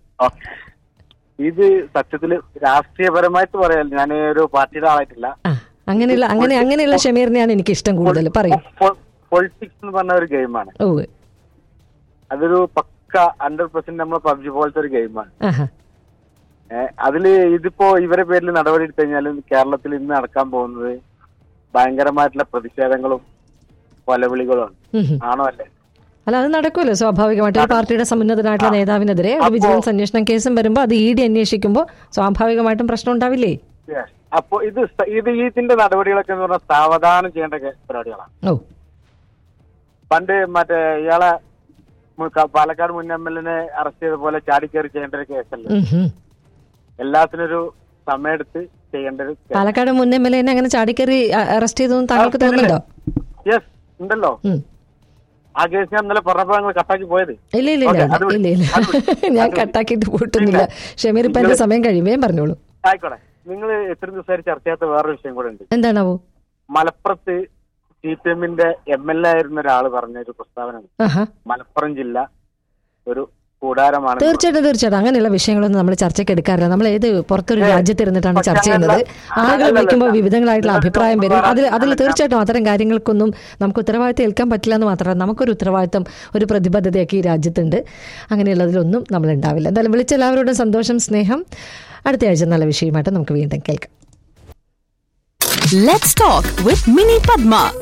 G: ഇത് സത്യത്തില് രാഷ്ട്രീയപരമായിട്ട് പറയാൻ ഞാൻ ഒരു പാർട്ടിയുടെ ആളായിട്ടില്ല
E: ആ അങ്ങനെയുള്ള അങ്ങനെ അങ്ങനെയുള്ള ഷമീറിനെയാണ് എനിക്ക് ഇഷ്ടം കൂടുതൽ പറയും
G: പൊളിറ്റിക്സ് എന്ന് പറഞ്ഞ ഒരു ഗെയിമാണ്
E: ഓ
G: അതൊരു പക്ക ഹൺഡ്രഡ് പെർസെന്റ് നമ്മളെ പബ്ജി പോലത്തെ ഒരു ഗെയിമാണ്
E: ആഹാ
G: ഏഹ് അതില് ഇതിപ്പോ ഇവരെ പേരിൽ നടപടി എടുത്തു കഴിഞ്ഞാൽ കേരളത്തിൽ ഇന്ന് നടക്കാൻ പോകുന്നത് ഭയങ്കരമായിട്ടുള്ള പ്രതിഷേധങ്ങളും കൊലവിളികളുമാണ്
E: ഉം ഹും.
G: ആണോ അല്ലേ
E: അല്ല അത് നടക്കുമല്ലോ സ്വാഭാവികമായിട്ട് ഒരു പാർട്ടിയുടെ സമുന്നതനായിട്ടുള്ള നേതാവിനെതിരെ ഒരു വിജിലൻസ് അന്വേഷണം കേസും വരുമ്പോൾ അത് ഇ ഡി അന്വേഷിക്കുമ്പോൾ സ്വാഭാവികമായിട്ടും പ്രശ്നം ഉണ്ടാവില്ലേ
G: Yes. അപ്പൊ ഇത് സ- ഇത് ഇതിന്റെ നടപടികളൊക്കെ എന്ന് പറഞ്ഞാൽ സാവധാനം ചെയ്യേണ്ട കേ- പരിപാടികളാണ്
E: ഓ
G: പണ്ട് മറ്റേ ഇയാളെ മു- ക- പാലക്കാട് മുൻ എം എൽ എനെ അറസ്റ്റ് ചെയ്ത പോലെ ചാടിക്കയറി ചെയ്യേണ്ട ഒരു കേസല്ല
E: ഉം ഹും.
G: എല്ലാത്തിനും ഒരു സമയമെടുത്ത് ചെയ്യേണ്ട ഒരു
E: പാലക്കാട് മുൻ എം എൽ എനെ അങ്ങനെ ചാടിക്കറി അറസ്റ്റ് ചെയ്തു താങ്കൾക്ക് തോന്നുന്നുണ്ടോ
G: യെസ് ഉണ്ടല്ലോ
E: ഉം.
G: ആ കേസ് ഞാൻ ഇന്നലെ പറഞ്ഞപ്പോ ഞങ്ങൾ കട്ടാക്കി പോയത്
E: ഇല്ല ഇല്ല
G: Okay,
E: ഇല്ല
G: അത് വിട്.
E: ഇല്ല ഇല്ല
G: അത് വിട്.
E: ഞാൻ
G: അത് വിട്.
E: കട്ടാക്കിയിട്ട് പോയിട്ടൊന്നുമില്ല ഷമീർ ഇപ്പൊ എന്റെ സമയം കഴിയുമേ പറഞ്ഞോളൂ
G: ആയിക്കോട്ടെ നിങ്ങൾ ഇത്രയും ദിവസമായിട്ട് ചർച്ച ചെയ്യാത്ത വേറൊരു വിഷയം കൂടെ ഉണ്ട്
E: എന്താണാവോ
G: മലപ്പുറത്ത് സി പി എമ്മിന്റെ എം എൽ എ ആയിരുന്ന ഒരാൾ പറഞ്ഞ ഒരു പ്രസ്താവന ഉണ്ട്.
E: ആഹാ
G: മലപ്പുറം ജില്ല ഒരു കൂടാരമാണ്
E: തീർച്ചയായിട്ടും തീർച്ചയായിട്ടും അങ്ങനെയുള്ള വിഷയങ്ങളൊന്നും നമ്മൾ ചർച്ചയ്ക്ക് എടുക്കാറില്ല നമ്മൾ ഏത് പുറത്തൊരു
G: ഏ,
E: രാജ്യത്തിരുന്നിട്ടാണ്
G: പക്ഷേ
E: ചർച്ച ചെയ്യുന്നത്
G: അങ്ങനെയല്ല.
E: ആളുകൾ
G: അല്ലല്ല.
E: വിളിക്കുമ്പോൾ വിവിധങ്ങളായിട്ടുള്ള അഭിപ്രായം വരും അതിൽ അതിൽ
G: അല്ലല്ല.
E: തീർച്ചയായിട്ടും അത്തരം കാര്യങ്ങൾക്കൊന്നും നമുക്ക് ഉത്തരവാദിത്തം ഏൽക്കാൻ പറ്റില്ല എന്ന് മാത്രമല്ല നമുക്കൊരു ഉത്തരവാദിത്തം ഒരു പ്രതിബദ്ധതയൊക്കെ ഈ രാജ്യത്തുണ്ട് അങ്ങനെയുള്ളതിലൊന്നും നമ്മൾ ഉണ്ടാവില്ല എന്തായാലും വിളിച്ച എല്ലാവരോടും സന്തോഷം സ്നേഹം അടുത്ത ആഴ്ച നല്ല വിഷയമായിട്ട് നമുക്ക് വീണ്ടും കേൾക്കാം
D: Let's talk with Mini Padma.